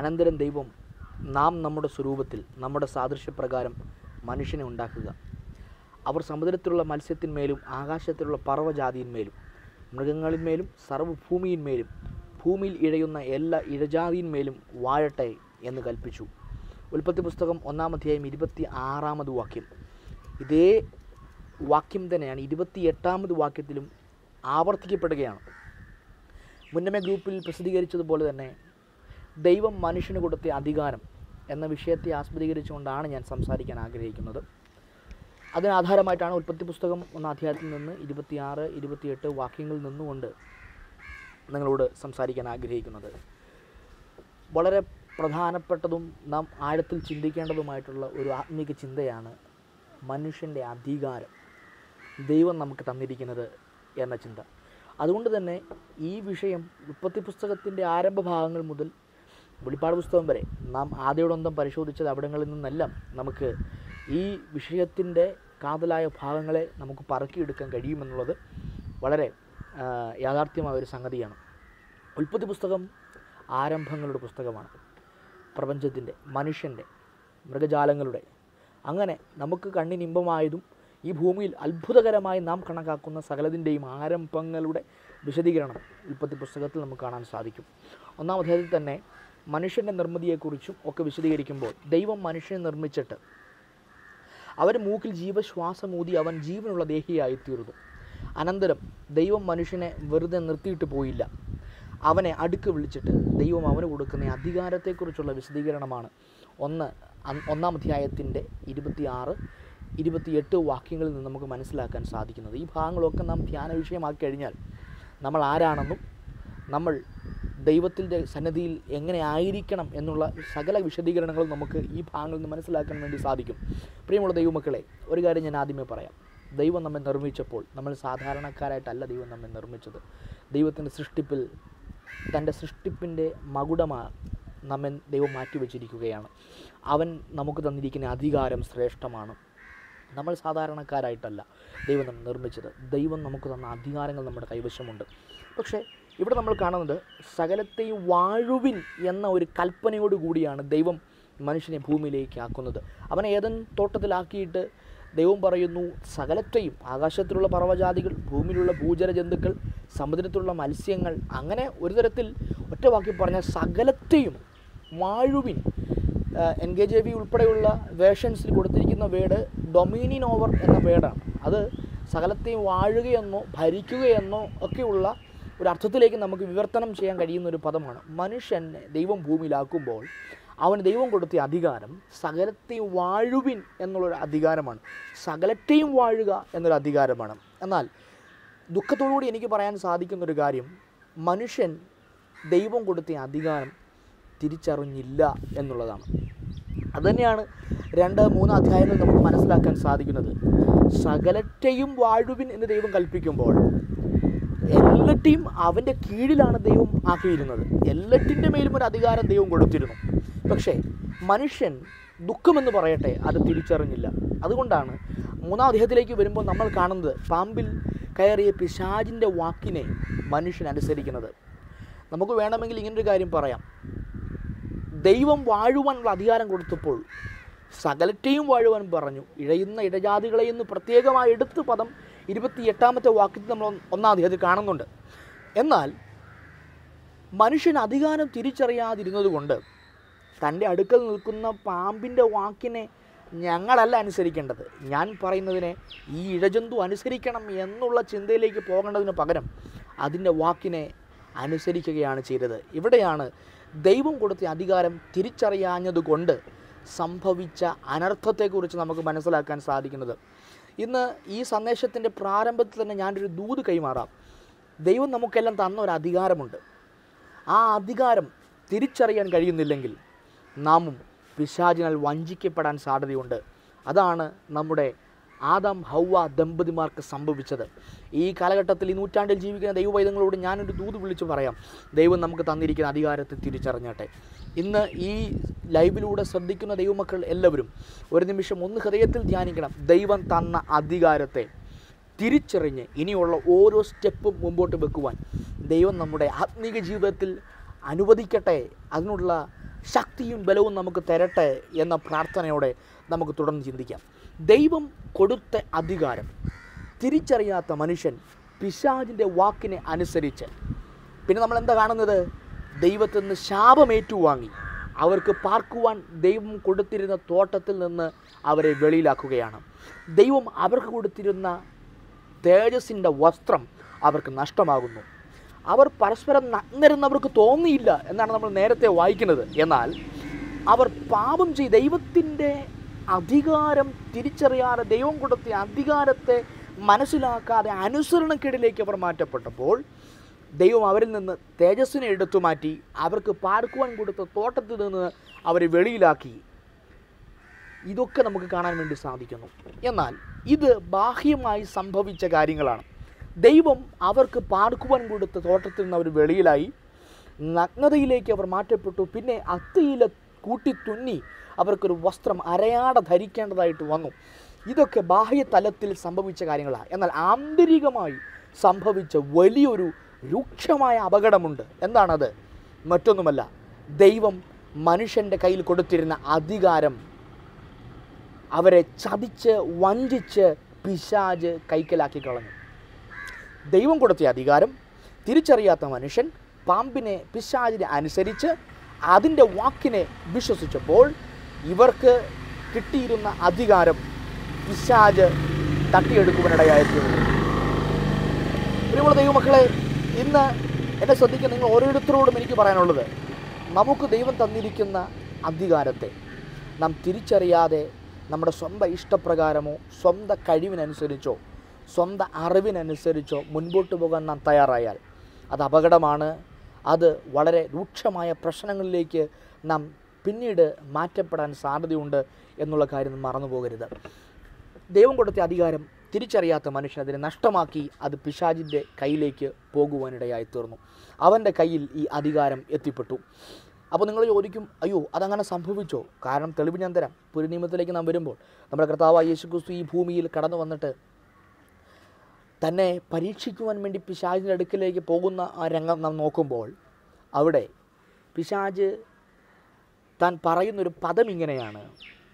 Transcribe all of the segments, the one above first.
അനന്തരം ദൈവം നാം നമ്മുടെ സ്വരൂപത്തിൽ നമ്മുടെ സാദൃശ്യപ്രകാരം മനുഷ്യനെ ഉണ്ടാക്കുക അവർ സമുദ്രത്തിലുള്ള മത്സ്യത്തിന്മേലും ആകാശത്തിലുള്ള പർവ്വജാതിന്മേലും മൃഗങ്ങളിന്മേലും സർവ്വഭൂമിയിന്മേലും ഭൂമിയിൽ ഇഴയുന്ന എല്ലാ ഇഴജാതിന്മേലും വാഴട്ടെ എന്ന് കൽപ്പിച്ചു ഉൽപ്പത്തി പുസ്തകം ഒന്നാം അധ്യായം ഇരുപത്തി ആറാമത് വാക്യം ഇതേ വാക്യം തന്നെയാണ് ഇരുപത്തി എട്ടാമത് വാക്യത്തിലും ആവർത്തിക്കപ്പെടുകയാണ് മുന്നമേ ഗ്രൂപ്പിൽ പ്രസിദ്ധീകരിച്ചതുപോലെ തന്നെ ദൈവം മനുഷ്യന് കൊടുത്ത അധികാരം എന്ന വിഷയത്തെ ആസ്പദീകരിച്ചുകൊണ്ടാണ് ഞാൻ സംസാരിക്കാൻ ആഗ്രഹിക്കുന്നത് അതിന് ആധാരമായിട്ടാണ് ഉൽപ്പത്തി പുസ്തകം ഒന്ന അധ്യായത്തിൽ നിന്ന് ഇരുപത്തിയാറ് ഇരുപത്തിയെട്ട് വാക്യങ്ങളിൽ നിന്നുകൊണ്ട് നിങ്ങളോട് സംസാരിക്കാൻ ആഗ്രഹിക്കുന്നത് വളരെ പ്രധാനപ്പെട്ടതും നാം ആഴത്തിൽ ചിന്തിക്കേണ്ടതുമായിട്ടുള്ള ഒരു ആത്മീക ചിന്തയാണ് മനുഷ്യൻ്റെ അധികാരം ദൈവം നമുക്ക് തന്നിരിക്കുന്നത് എന്ന ചിന്ത അതുകൊണ്ട് തന്നെ ഈ വിഷയം ഉൽപ്പത്തി പുസ്തകത്തിൻ്റെ ആരംഭ ഭാഗങ്ങൾ മുതൽ വെളിപ്പാട് പുസ്തകം വരെ നാം ആദ്യോടൊന്തം പരിശോധിച്ചത് അവിടങ്ങളിൽ നിന്നെല്ലാം നമുക്ക് ഈ വിഷയത്തിൻ്റെ കാതലായ ഭാഗങ്ങളെ നമുക്ക് പറക്കിയെടുക്കാൻ കഴിയുമെന്നുള്ളത് വളരെ ആ, യാഥാർത്ഥ്യമായ ഒരു സംഗതിയാണ് ഉൽപ്പത്തി പുസ്തകം ആരംഭങ്ങളുടെ പുസ്തകമാണ് പ്രപഞ്ചത്തിൻ്റെ മനുഷ്യൻ്റെ മൃഗജാലങ്ങളുടെ അങ്ങനെ നമുക്ക് കണ്ണിനിമ്പമായതും ഈ ഭൂമിയിൽ അത്ഭുതകരമായി നാം കണക്കാക്കുന്ന സകലതിൻ്റെയും ആരംഭങ്ങളുടെ വിശദീകരണം ഉൽപ്പത്തി പുസ്തകത്തിൽ നമുക്ക് കാണാൻ സാധിക്കും ഒന്നാം അധ്യായത്തിൽ തന്നെ മനുഷ്യൻ്റെ നിർമ്മിതിയെക്കുറിച്ചും ഒക്കെ വിശദീകരിക്കുമ്പോൾ ദൈവം മനുഷ്യനെ നിർമ്മിച്ചിട്ട് അവൻ മൂക്കിൽ ജീവശ്വാസമൂതി അവൻ ജീവനുള്ള ദേഹിയായി തീർന്നു അനന്തരം ദൈവം മനുഷ്യനെ വെറുതെ നിർത്തിയിട്ട് പോയില്ല അവനെ അടുക്ക് വിളിച്ചിട്ട് ദൈവം അവന് കൊടുക്കുന്ന അധികാരത്തെക്കുറിച്ചുള്ള വിശദീകരണമാണ് ഒന്ന് അൻ- ഒന്നാം അധ്യായത്തിൻ്റെ ഇരുപത്തിയാറ് ഇരുപത്തിയെട്ട് വാക്യങ്ങളിൽ നിന്ന് നമുക്ക് മനസ്സിലാക്കാൻ സാധിക്കുന്നത് ഈ ഭാഗങ്ങളൊക്കെ നാം ധ്യാന വിഷയമാക്കി കഴിഞ്ഞാൽ നമ്മൾ ആരാണെന്നും നമ്മൾ ദൈവത്തിൻ്റെ സന്നദ്ധിയിൽ എങ്ങനെ ആയിരിക്കണം എന്നുള്ള സകല വിശദീകരണങ്ങളും നമുക്ക് ഈ ഭാഗങ്ങളിൽ നിന്ന് മനസ്സിലാക്കാൻ വേണ്ടി സാധിക്കും പ്രിയമുള്ള ദൈവമക്കളെ ഒരു കാര്യം ഞാൻ ആദ്യമേ പറയാം ദൈവം നമ്മെ നിർമ്മിച്ചപ്പോൾ നമ്മൾ സാധാരണക്കാരായിട്ടല്ല ദൈവം നമ്മെ നിർമ്മിച്ചത് ദൈവത്തിൻ്റെ സൃഷ്ടിപ്പിൽ തൻ്റെ സൃഷ്ടിപ്പിൻ്റെ മകുടമാ നമ്മെ ദൈവം മാറ്റിവെച്ചിരിക്കുകയാണ് അവൻ നമുക്ക് തന്നിരിക്കുന്ന അധികാരം ശ്രേഷ്ഠമാണ് നമ്മൾ സാധാരണക്കാരായിട്ടല്ല ദൈവം നമ്മെ നിർമ്മിച്ചത് ദൈവം നമുക്ക് തന്ന അധികാരങ്ങൾ നമ്മുടെ കൈവശമുണ്ട് പക്ഷേ ഇവിടെ നമ്മൾ കാണുന്നത് സകലത്തെയും വാഴുവിൻ എന്ന ഒരു കൽപ്പനയോട് കൂടിയാണ് ദൈവം മനുഷ്യനെ ഭൂമിയിലേക്ക് ആക്കുന്നത് അവനെ ഏതൻ തോട്ടത്തിലാക്കിയിട്ട് ദൈവം പറയുന്നു സകലത്തെയും ആകാശത്തിലുള്ള പർവ്വജാതികൾ ഭൂമിയിലുള്ള ഭൂചര ജന്തുക്കൾ സമുദ്രത്തിലുള്ള മത്സ്യങ്ങൾ അങ്ങനെ ഒരു തരത്തിൽ ഒറ്റ വാക്കി പറഞ്ഞ സകലത്തെയും വാഴുവിൻ എൻ കെ ജെ വി ഉൾപ്പെടെയുള്ള വേർഷൻസിൽ കൊടുത്തിരിക്കുന്ന വേർഡ് ഡൊമീനിയൻ ഓവർ എന്ന വേർഡാണ് അത് സകലത്തെയും വാഴുകയെന്നോ ഭരിക്കുകയെന്നോ ഒക്കെയുള്ള ഒരു അർത്ഥത്തിലേക്ക് നമുക്ക് വിവർത്തനം ചെയ്യാൻ കഴിയുന്ന ഒരു പദമാണ് മനുഷ്യൻ ദൈവം ഭൂമിയിലാക്കുമ്പോൾ അവന് ദൈവം കൊടുത്ത അധികാരം സകലത്തെയും വാഴുവിൻ എന്നുള്ളൊരു അധികാരമാണ് സകലത്തെയും വാഴുക എന്നൊരു അധികാരമാണ് എന്നാൽ ദുഃഖത്തോടുകൂടി എനിക്ക് പറയാൻ സാധിക്കുന്നൊരു കാര്യം മനുഷ്യൻ ദൈവം കൊടുത്ത അധികാരം തിരിച്ചറിഞ്ഞില്ല എന്നുള്ളതാണ് അതുതന്നെയാണ് രണ്ട് മൂന്ന് അധ്യായങ്ങൾ നമുക്ക് മനസ്സിലാക്കാൻ സാധിക്കുന്നത് സകലത്തെയും വാഴുവിൻ എന്ന് ദൈവം കൽപ്പിക്കുമ്പോൾ എല്ലാറ്റിയും അവൻ്റെ കീഴിലാണ് ദൈവം ആക്കിയിരുന്നത് എല്ലാറ്റിൻ്റെ മേലും ഒരു അധികാരം ദൈവം കൊടുത്തിരുന്നു പക്ഷേ മനുഷ്യൻ ദുഃഖമെന്ന് പറയട്ടെ അത് തിരിച്ചറിഞ്ഞില്ല അതുകൊണ്ടാണ് മൂന്നാം അധ്യായത്തിലേക്ക് വരുമ്പോൾ നമ്മൾ കാണുന്നത് പാമ്പിൽ കയറിയ പിശാജിൻ്റെ വാക്കിനെ മനുഷ്യൻ അനുസരിക്കുന്നത് നമുക്ക് വേണമെങ്കിൽ ഇങ്ങനൊരു കാര്യം പറയാം ദൈവം വാഴുവാനുള്ള അധികാരം കൊടുത്തപ്പോൾ സകലത്തെയും വാഴുവാൻ പറഞ്ഞു ഇഴയുന്ന ഇടജാതികളെ എന്ന് പ്രത്യേകമായി എടുത്ത് പദം ഇരുപത്തി എട്ടാമത്തെ വാക്യത്തിൽ നമ്മൾ ഒന്ന് ഒന്നാം അധ്യായത്തിൽ കാണുന്നുണ്ട് എന്നാൽ മനുഷ്യൻ അധികാരം തിരിച്ചറിയാതിരുന്നത് കൊണ്ട് തൻ്റെ അടുക്കൽ നിൽക്കുന്ന പാമ്പിൻ്റെ വാക്കിനെ ഞങ്ങളല്ല അനുസരിക്കേണ്ടത് ഞാൻ പറയുന്നതിനെ ഈ ഇഴജന്തു അനുസരിക്കണം എന്നുള്ള ചിന്തയിലേക്ക് പോകേണ്ടതിന് പകരം അതിൻ്റെ വാക്കിനെ അനുസരിക്കുകയാണ് ചെയ്തത് ഇവിടെയാണ് ദൈവം കൊടുത്ത അധികാരം തിരിച്ചറിയാഞ്ഞതുകൊണ്ട് സംഭവിച്ച അനർത്ഥത്തെക്കുറിച്ച് നമുക്ക് മനസ്സിലാക്കാൻ സാധിക്കുന്നത് ഇന്ന് ഈ സന്ദേശത്തിൻ്റെ പ്രാരംഭത്തിൽ തന്നെ ഞാനൊരു ദൂത് കൈമാറാം ദൈവം നമുക്കെല്ലാം തന്ന ഒരു അധികാരമുണ്ട് ആ അധികാരം തിരിച്ചറിയാൻ കഴിയുന്നില്ലെങ്കിൽ നാമും പിശാചിനാൽ വഞ്ചിക്കപ്പെടാൻ സാധ്യതയുണ്ട് അതാണ് നമ്മുടെ ആദം ഹൗവ ദമ്പതിമാർക്ക് സംഭവിച്ചത് ഈ കാലഘട്ടത്തിൽ ഈ നൂറ്റാണ്ടിൽ ജീവിക്കുന്ന ദൈവവൈദ്യങ്ങളോട് ഞാനൊരു ദൂത് വിളിച്ചു പറയാം ദൈവം നമുക്ക് തന്നിരിക്കുന്ന അധികാരത്തെ തിരിച്ചറിഞ്ഞട്ടെ ഇന്ന് ഈ ലൈവിലൂടെ ശ്രദ്ധിക്കുന്ന ദൈവമക്കൾ എല്ലാവരും ഒരു നിമിഷം ഒന്ന് ഹൃദയത്തിൽ ധ്യാനിക്കണം ദൈവം തന്ന അധികാരത്തെ തിരിച്ചറിഞ്ഞ് ഇനിയുള്ള ഓരോ സ്റ്റെപ്പും മുമ്പോട്ട് വെക്കുവാൻ ദൈവം നമ്മുടെ ആത്മീക ജീവിതത്തിൽ അനുവദിക്കട്ടെ അതിനുള്ള ശക്തിയും ബലവും നമുക്ക് തരട്ടെ എന്ന പ്രാർത്ഥനയോടെ നമുക്ക് തുടർന്ന് ചിന്തിക്കാം ദൈവം കൊടുത്ത അധികാരം തിരിച്ചറിയാത്ത മനുഷ്യൻ പിശാജിൻ്റെ വാക്കിനെ അനുസരിച്ച് പിന്നെ നമ്മൾ എന്താ കാണുന്നത് ദൈവത്തിൽ നിന്ന് ശാപമേറ്റുവാങ്ങി അവർക്ക് പാർക്കുവാൻ ദൈവം കൊടുത്തിരുന്ന തോട്ടത്തിൽ നിന്ന് അവരെ വെളിയിലാക്കുകയാണ് ദൈവം അവർക്ക് കൊടുത്തിരുന്ന തേജസ്സിൻ്റെ വസ്ത്രം അവർക്ക് നഷ്ടമാകുന്നു അവർ പരസ്പരം നഗ്നരെന്ന് അവർക്ക് തോന്നിയില്ല എന്നാണ് നമ്മൾ നേരത്തെ വായിക്കുന്നത് എന്നാൽ അവർ പാപം ചെയ്ത് ദൈവത്തിൻ്റെ അധികാരം തിരിച്ചറിയാതെ ദൈവം കൊടുത്ത അധികാരത്തെ മനസ്സിലാക്കാതെ അനുസരണക്കേടിലേക്ക് അവർ മാറ്റപ്പെട്ടപ്പോൾ ദൈവം അവരിൽ നിന്ന് തേജസ്സിനെ എടുത്തു മാറ്റി അവർക്ക് പാർക്കുവാൻ കൊടുത്ത തോട്ടത്തിൽ നിന്ന് അവരെ വെളിയിലാക്കി ഇതൊക്കെ നമുക്ക് കാണാൻ വേണ്ടി സാധിക്കുന്നു എന്നാൽ ഇത് ബാഹ്യമായി സംഭവിച്ച കാര്യങ്ങളാണ് ദൈവം അവർക്ക് പാർക്കുവാൻ കൊടുത്ത തോട്ടത്തിൽ നിന്ന് അവർ വെളിയിലായി നഗ്നതയിലേക്ക് അവർ മാറ്റപ്പെട്ടു പിന്നെ അത്തിയില കൂട്ടി തുന്നി അവർക്കൊരു വസ്ത്രം അരയാട ധരിക്കേണ്ടതായിട്ട് വന്നു ഇതൊക്കെ ബാഹ്യതലത്തിൽ സംഭവിച്ച കാര്യങ്ങളാണ് എന്നാൽ ആന്തരികമായി സംഭവിച്ച വലിയൊരു രൂക്ഷമായ അപകടമുണ്ട് എന്താണത് മറ്റൊന്നുമല്ല ദൈവം മനുഷ്യൻ്റെ കയ്യിൽ കൊടുത്തിരുന്ന അധികാരം അവരെ ചതിച്ച് വഞ്ചിച്ച് പിശാജ് കൈക്കലാക്കി കളഞ്ഞു ദൈവം കൊടുത്ത അധികാരം തിരിച്ചറിയാത്ത മനുഷ്യൻ പാമ്പിനെ പിശാജിനെ അനുസരിച്ച് അതിൻ്റെ വാക്കിനെ വിശ്വസിച്ചപ്പോൾ ഇവർക്ക് കിട്ടിയിരുന്ന അധികാരം പിശാജ് തട്ടിയെടുക്കുവാനിടയായിത്തീർന്നു പ്രിയമുള്ള ദൈവമക്കളെ ഇന്ന് എന്നെ ശ്രദ്ധിക്കുന്ന നിങ്ങൾ ഓരോരുത്തരോടും എനിക്ക് പറയാനുള്ളത് നമുക്ക് ദൈവം തന്നിരിക്കുന്ന അധികാരത്തെ നാം തിരിച്ചറിയാതെ നമ്മുടെ സ്വന്തം ഇഷ്ടപ്രകാരമോ സ്വന്തം കഴിവിനനുസരിച്ചോ സ്വന്തം അറിവിനനുസരിച്ചോ മുൻപോട്ട് പോകാൻ നാം തയ്യാറായാൽ അത് അപകടമാണ് അത് വളരെ രൂക്ഷമായ പ്രശ്നങ്ങളിലേക്ക് നാം പിന്നീട് മാറ്റപ്പെടാൻ സാധ്യതയുണ്ട് എന്നുള്ള കാര്യം നാം മറന്നു പോകരുത് ദൈവം കൊടുത്ത അധികാരം തിരിച്ചറിയാത്ത മനുഷ്യൻ അതിനെ നഷ്ടമാക്കി അത് പിശാജിൻ്റെ കയ്യിലേക്ക് പോകുവാനിടയായി തീർന്നു അവൻ്റെ കയ്യിൽ ഈ അധികാരം എത്തിപ്പെട്ടു അപ്പോൾ നിങ്ങൾ ചോദിക്കും അയ്യോ അതങ്ങനെ സംഭവിച്ചോ കാരണം തെളിവ് ഞാൻ തരാം പുരുനിയമത്തിലേക്ക് നാം വരുമ്പോൾ നമ്മുടെ കർത്താവായ യേശു ക്രിസ്തു ഈ ഭൂമിയിൽ കടന്നു വന്നിട്ട് തന്നെ പരീക്ഷിക്കുവാൻ വേണ്ടി പിശാജിൻ്റെ അടുക്കിലേക്ക് പോകുന്ന ആ രംഗം നാം നോക്കുമ്പോൾ അവിടെ പിശാജ് താൻ പറയുന്നൊരു പദം ഇങ്ങനെയാണ്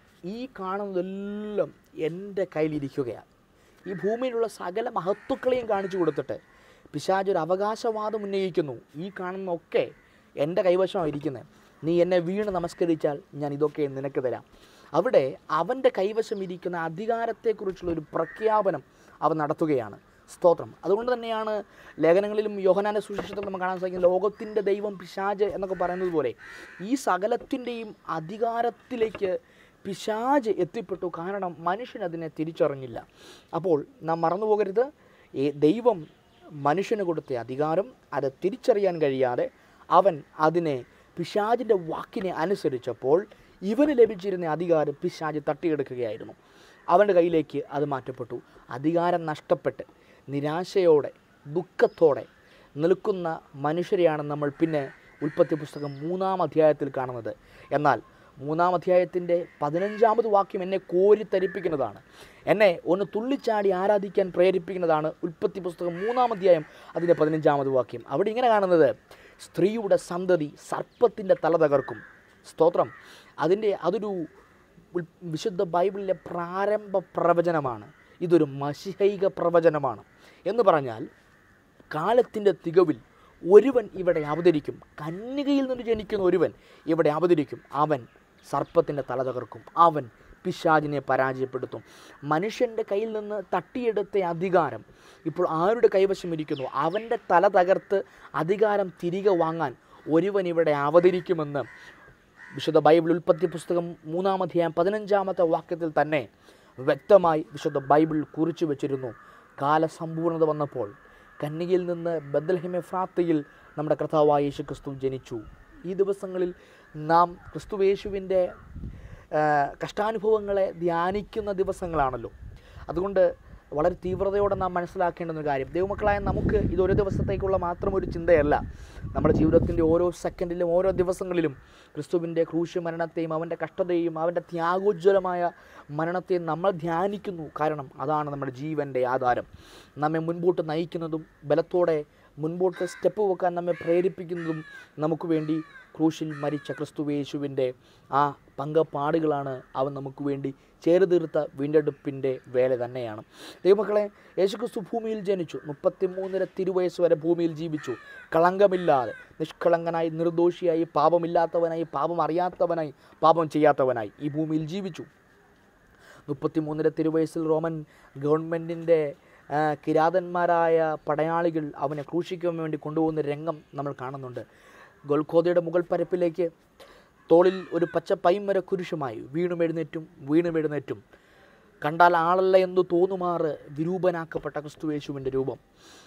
ഈ കാണുന്നതെല്ലാം എൻ്റെ കയ്യിലിരിക്കുകയാണ് ഈ ഭൂമിയിലുള്ള സകല മഹത്വക്കളെയും കാണിച്ചു കൊടുത്തിട്ട് പിശാജ് ഒരു അവകാശവാദം ഉന്നയിക്കുന്നു ഈ കാണുന്നൊക്കെ എൻ്റെ കൈവശമാണ് ഇരിക്കുന്നത് നീ എന്നെ വീണ് നമസ്കരിച്ചാൽ ഞാൻ ഇതൊക്കെ നിനക്ക് തരാം അവിടെ അവൻ്റെ കൈവശം ഇരിക്കുന്ന അധികാരത്തെക്കുറിച്ചുള്ള ഒരു പ്രഖ്യാപനം അവൻ നടത്തുകയാണ് സ്തോത്രം അതുകൊണ്ട് തന്നെയാണ് ലേഖനങ്ങളിലും യോഹനാന്റെ സുശേഷത്തിൽ നമുക്ക് കാണാൻ സാധിക്കുന്നത് ലോകത്തിൻ്റെ ദൈവം പിശാജ് എന്നൊക്കെ പറയുന്നത് പോലെ ഈ സകലത്തിൻ്റെയും അധികാരത്തിലേക്ക് പിശാജ് എത്തിപ്പെട്ടു കാരണം മനുഷ്യൻ അതിനെ തിരിച്ചറിഞ്ഞില്ല അപ്പോൾ നാം മറന്നു പോകരുത് ഈ ദൈവം മനുഷ്യന് കൊടുത്ത അധികാരം അത് തിരിച്ചറിയാൻ കഴിയാതെ അവൻ അതിനെ പിശാജിൻ്റെ വാക്കിനെ അനുസരിച്ചപ്പോൾ ഇവന് ലഭിച്ചിരുന്ന അധികാരം പിശാജ് തട്ടിയെടുക്കുകയായിരുന്നു അവൻ്റെ കയ്യിലേക്ക് അത് മാറ്റപ്പെട്ടു അധികാരം നഷ്ടപ്പെട്ട് നിരാശയോടെ ദുഃഖത്തോടെ നിൽക്കുന്ന മനുഷ്യരെയാണ് നമ്മൾ പിന്നെ ഉൽപ്പത്തി പുസ്തകം മൂന്നാം അധ്യായത്തിൽ കാണുന്നത് എന്നാൽ മൂന്നാം അധ്യായത്തിൻ്റെ പതിനഞ്ചാമത് വാക്യം എന്നെ കോരിത്തരിപ്പിക്കുന്നതാണ് എന്നെ ഒന്ന് തുള്ളിച്ചാടി ആരാധിക്കാൻ പ്രേരിപ്പിക്കുന്നതാണ് ഉൽപ്പത്തി പുസ്തകം മൂന്നാം അധ്യായം അതിൻ്റെ പതിനഞ്ചാമത് വാക്യം അവിടെ ഇങ്ങനെ കാണുന്നത് സ്ത്രീയുടെ സന്തതി സർപ്പത്തിൻ്റെ തല തകർക്കും സ്തോത്രം അതിൻ്റെ അതൊരു ഉൽ- വിശുദ്ധ ബൈബിളിലെ പ്രാരംഭ പ്രവചനമാണ് ഇതൊരു മഷിഹൈക പ്രവചനമാണ് എന്ന് പറഞ്ഞാൽ കാലത്തിൻ്റെ തികവിൽ ഒരുവൻ ഇവിടെ അവതരിക്കും കന്യകയിൽ നിന്ന് ജനിക്കുന്ന ഒരുവൻ ഇവിടെ അവതരിക്കും അവൻ സർപ്പത്തിൻ്റെ തല തകർക്കും അവൻ പിശാചിനെ പരാജയപ്പെടുത്തും മനുഷ്യൻ്റെ കയ്യിൽ നിന്ന് തട്ടിയെടുത്ത അധികാരം ഇപ്പോൾ ആരുടെ കൈവശം ഇരിക്കുന്നു അവൻ്റെ തല തകർത്ത് അധികാരം തിരികെ വാങ്ങാൻ ഒരുവൻ ഇവിടെ അവതരിക്കുമെന്ന് വിശുദ്ധ ബൈബിൾ ഉൽപ്പത്തി പുസ്തകം മൂന്നാം അധ്യായം പതിനഞ്ചാമത്തെ വാക്യത്തിൽ തന്നെ വ്യക്തമായി വിശുദ്ധ ബൈബിൾ കുറിച്ചു വച്ചിരുന്നു കാലസമ്പൂർണത വന്നപ്പോൾ കന്യകയിൽ നിന്ന് ബദൽഹിമെ ഫ്രാത്തയിൽ നമ്മുടെ കർത്താവായ യേശു ക്രിസ്തു ജനിച്ചു ഈ ദിവസങ്ങളിൽ നാം ക്രിസ്തുവേശുവിൻ്റെ കഷ്ടാനുഭവങ്ങളെ ധ്യാനിക്കുന്ന ദിവസങ്ങളാണല്ലോ അതുകൊണ്ട് വളരെ തീവ്രതയോടെ നാം മനസ്സിലാക്കേണ്ടുന്ന ഒരു കാര്യം ദൈവമക്കളായ നമുക്ക് ഇതൊരു ദിവസത്തേക്കുള്ള മാത്രം ഒരു ചിന്തയല്ല നമ്മുടെ ജീവിതത്തിൻ്റെ ഓരോ സെക്കൻഡിലും ഓരോ ദിവസങ്ങളിലും ക്രിസ്തുവിൻ്റെ ക്രൂശ് മരണത്തെയും അവൻ്റെ കഷ്ടതയും അവൻ്റെ ത്യാഗോജ്വലമായ മരണത്തെയും നമ്മൾ ധ്യാനിക്കുന്നു കാരണം അതാണ് നമ്മുടെ ജീവൻ്റെ ആധാരം നമ്മെ മുൻപോട്ട് നയിക്കുന്നതും ബലത്തോടെ മുൻപോട്ട് സ്റ്റെപ്പ് വെക്കാൻ നമ്മെ പ്രേരിപ്പിക്കുന്നതും നമുക്ക് വേണ്ടി ക്രൂശിൽ മരിച്ച ക്രിസ്തുവേശുവിൻ്റെ ആ പങ്കപ്പാടുകളാണ് അവൻ നമുക്ക് വേണ്ടി ചേർതീർത്ത വീണ്ടെടുപ്പിൻ്റെ വേല തന്നെയാണ് ദൈവമക്കളെ യേശുക്രിസ്തു ഭൂമിയിൽ ജനിച്ചു മുപ്പത്തിമൂന്നര തിരുവയസ്സ് വരെ ഭൂമിയിൽ ജീവിച്ചു കളങ്കമില്ലാതെ നിഷ്കളങ്കനായി നിർദോഷിയായി പാപമില്ലാത്തവനായി പാപം അറിയാത്തവനായി പാപം ചെയ്യാത്തവനായി ഈ ഭൂമിയിൽ ജീവിച്ചു മുപ്പത്തിമൂന്നര തിരുവയസ്സിൽ റോമൻ ഗവൺമെൻറ്റിൻ്റെ കിരാതന്മാരായ പടയാളികൾ അവനെ ക്രൂശിക്കാൻ വേണ്ടി കൊണ്ടുപോകുന്ന രംഗം നമ്മൾ കാണുന്നുണ്ട് ഗോൽഖോദയുടെ മുകൾ പരപ്പിലേക്ക് തോളിൽ ഒരു പച്ച പൈമര കുരിശുമായി വീണും എഴുന്നേറ്റും വീണും എഴുന്നേറ്റും കണ്ടാൽ ആളല്ല എന്ന് തോന്നുമാറ് വിരൂപനാക്കപ്പെട്ട ക്രിസ്തുവേശുവിൻ്റെ രൂപം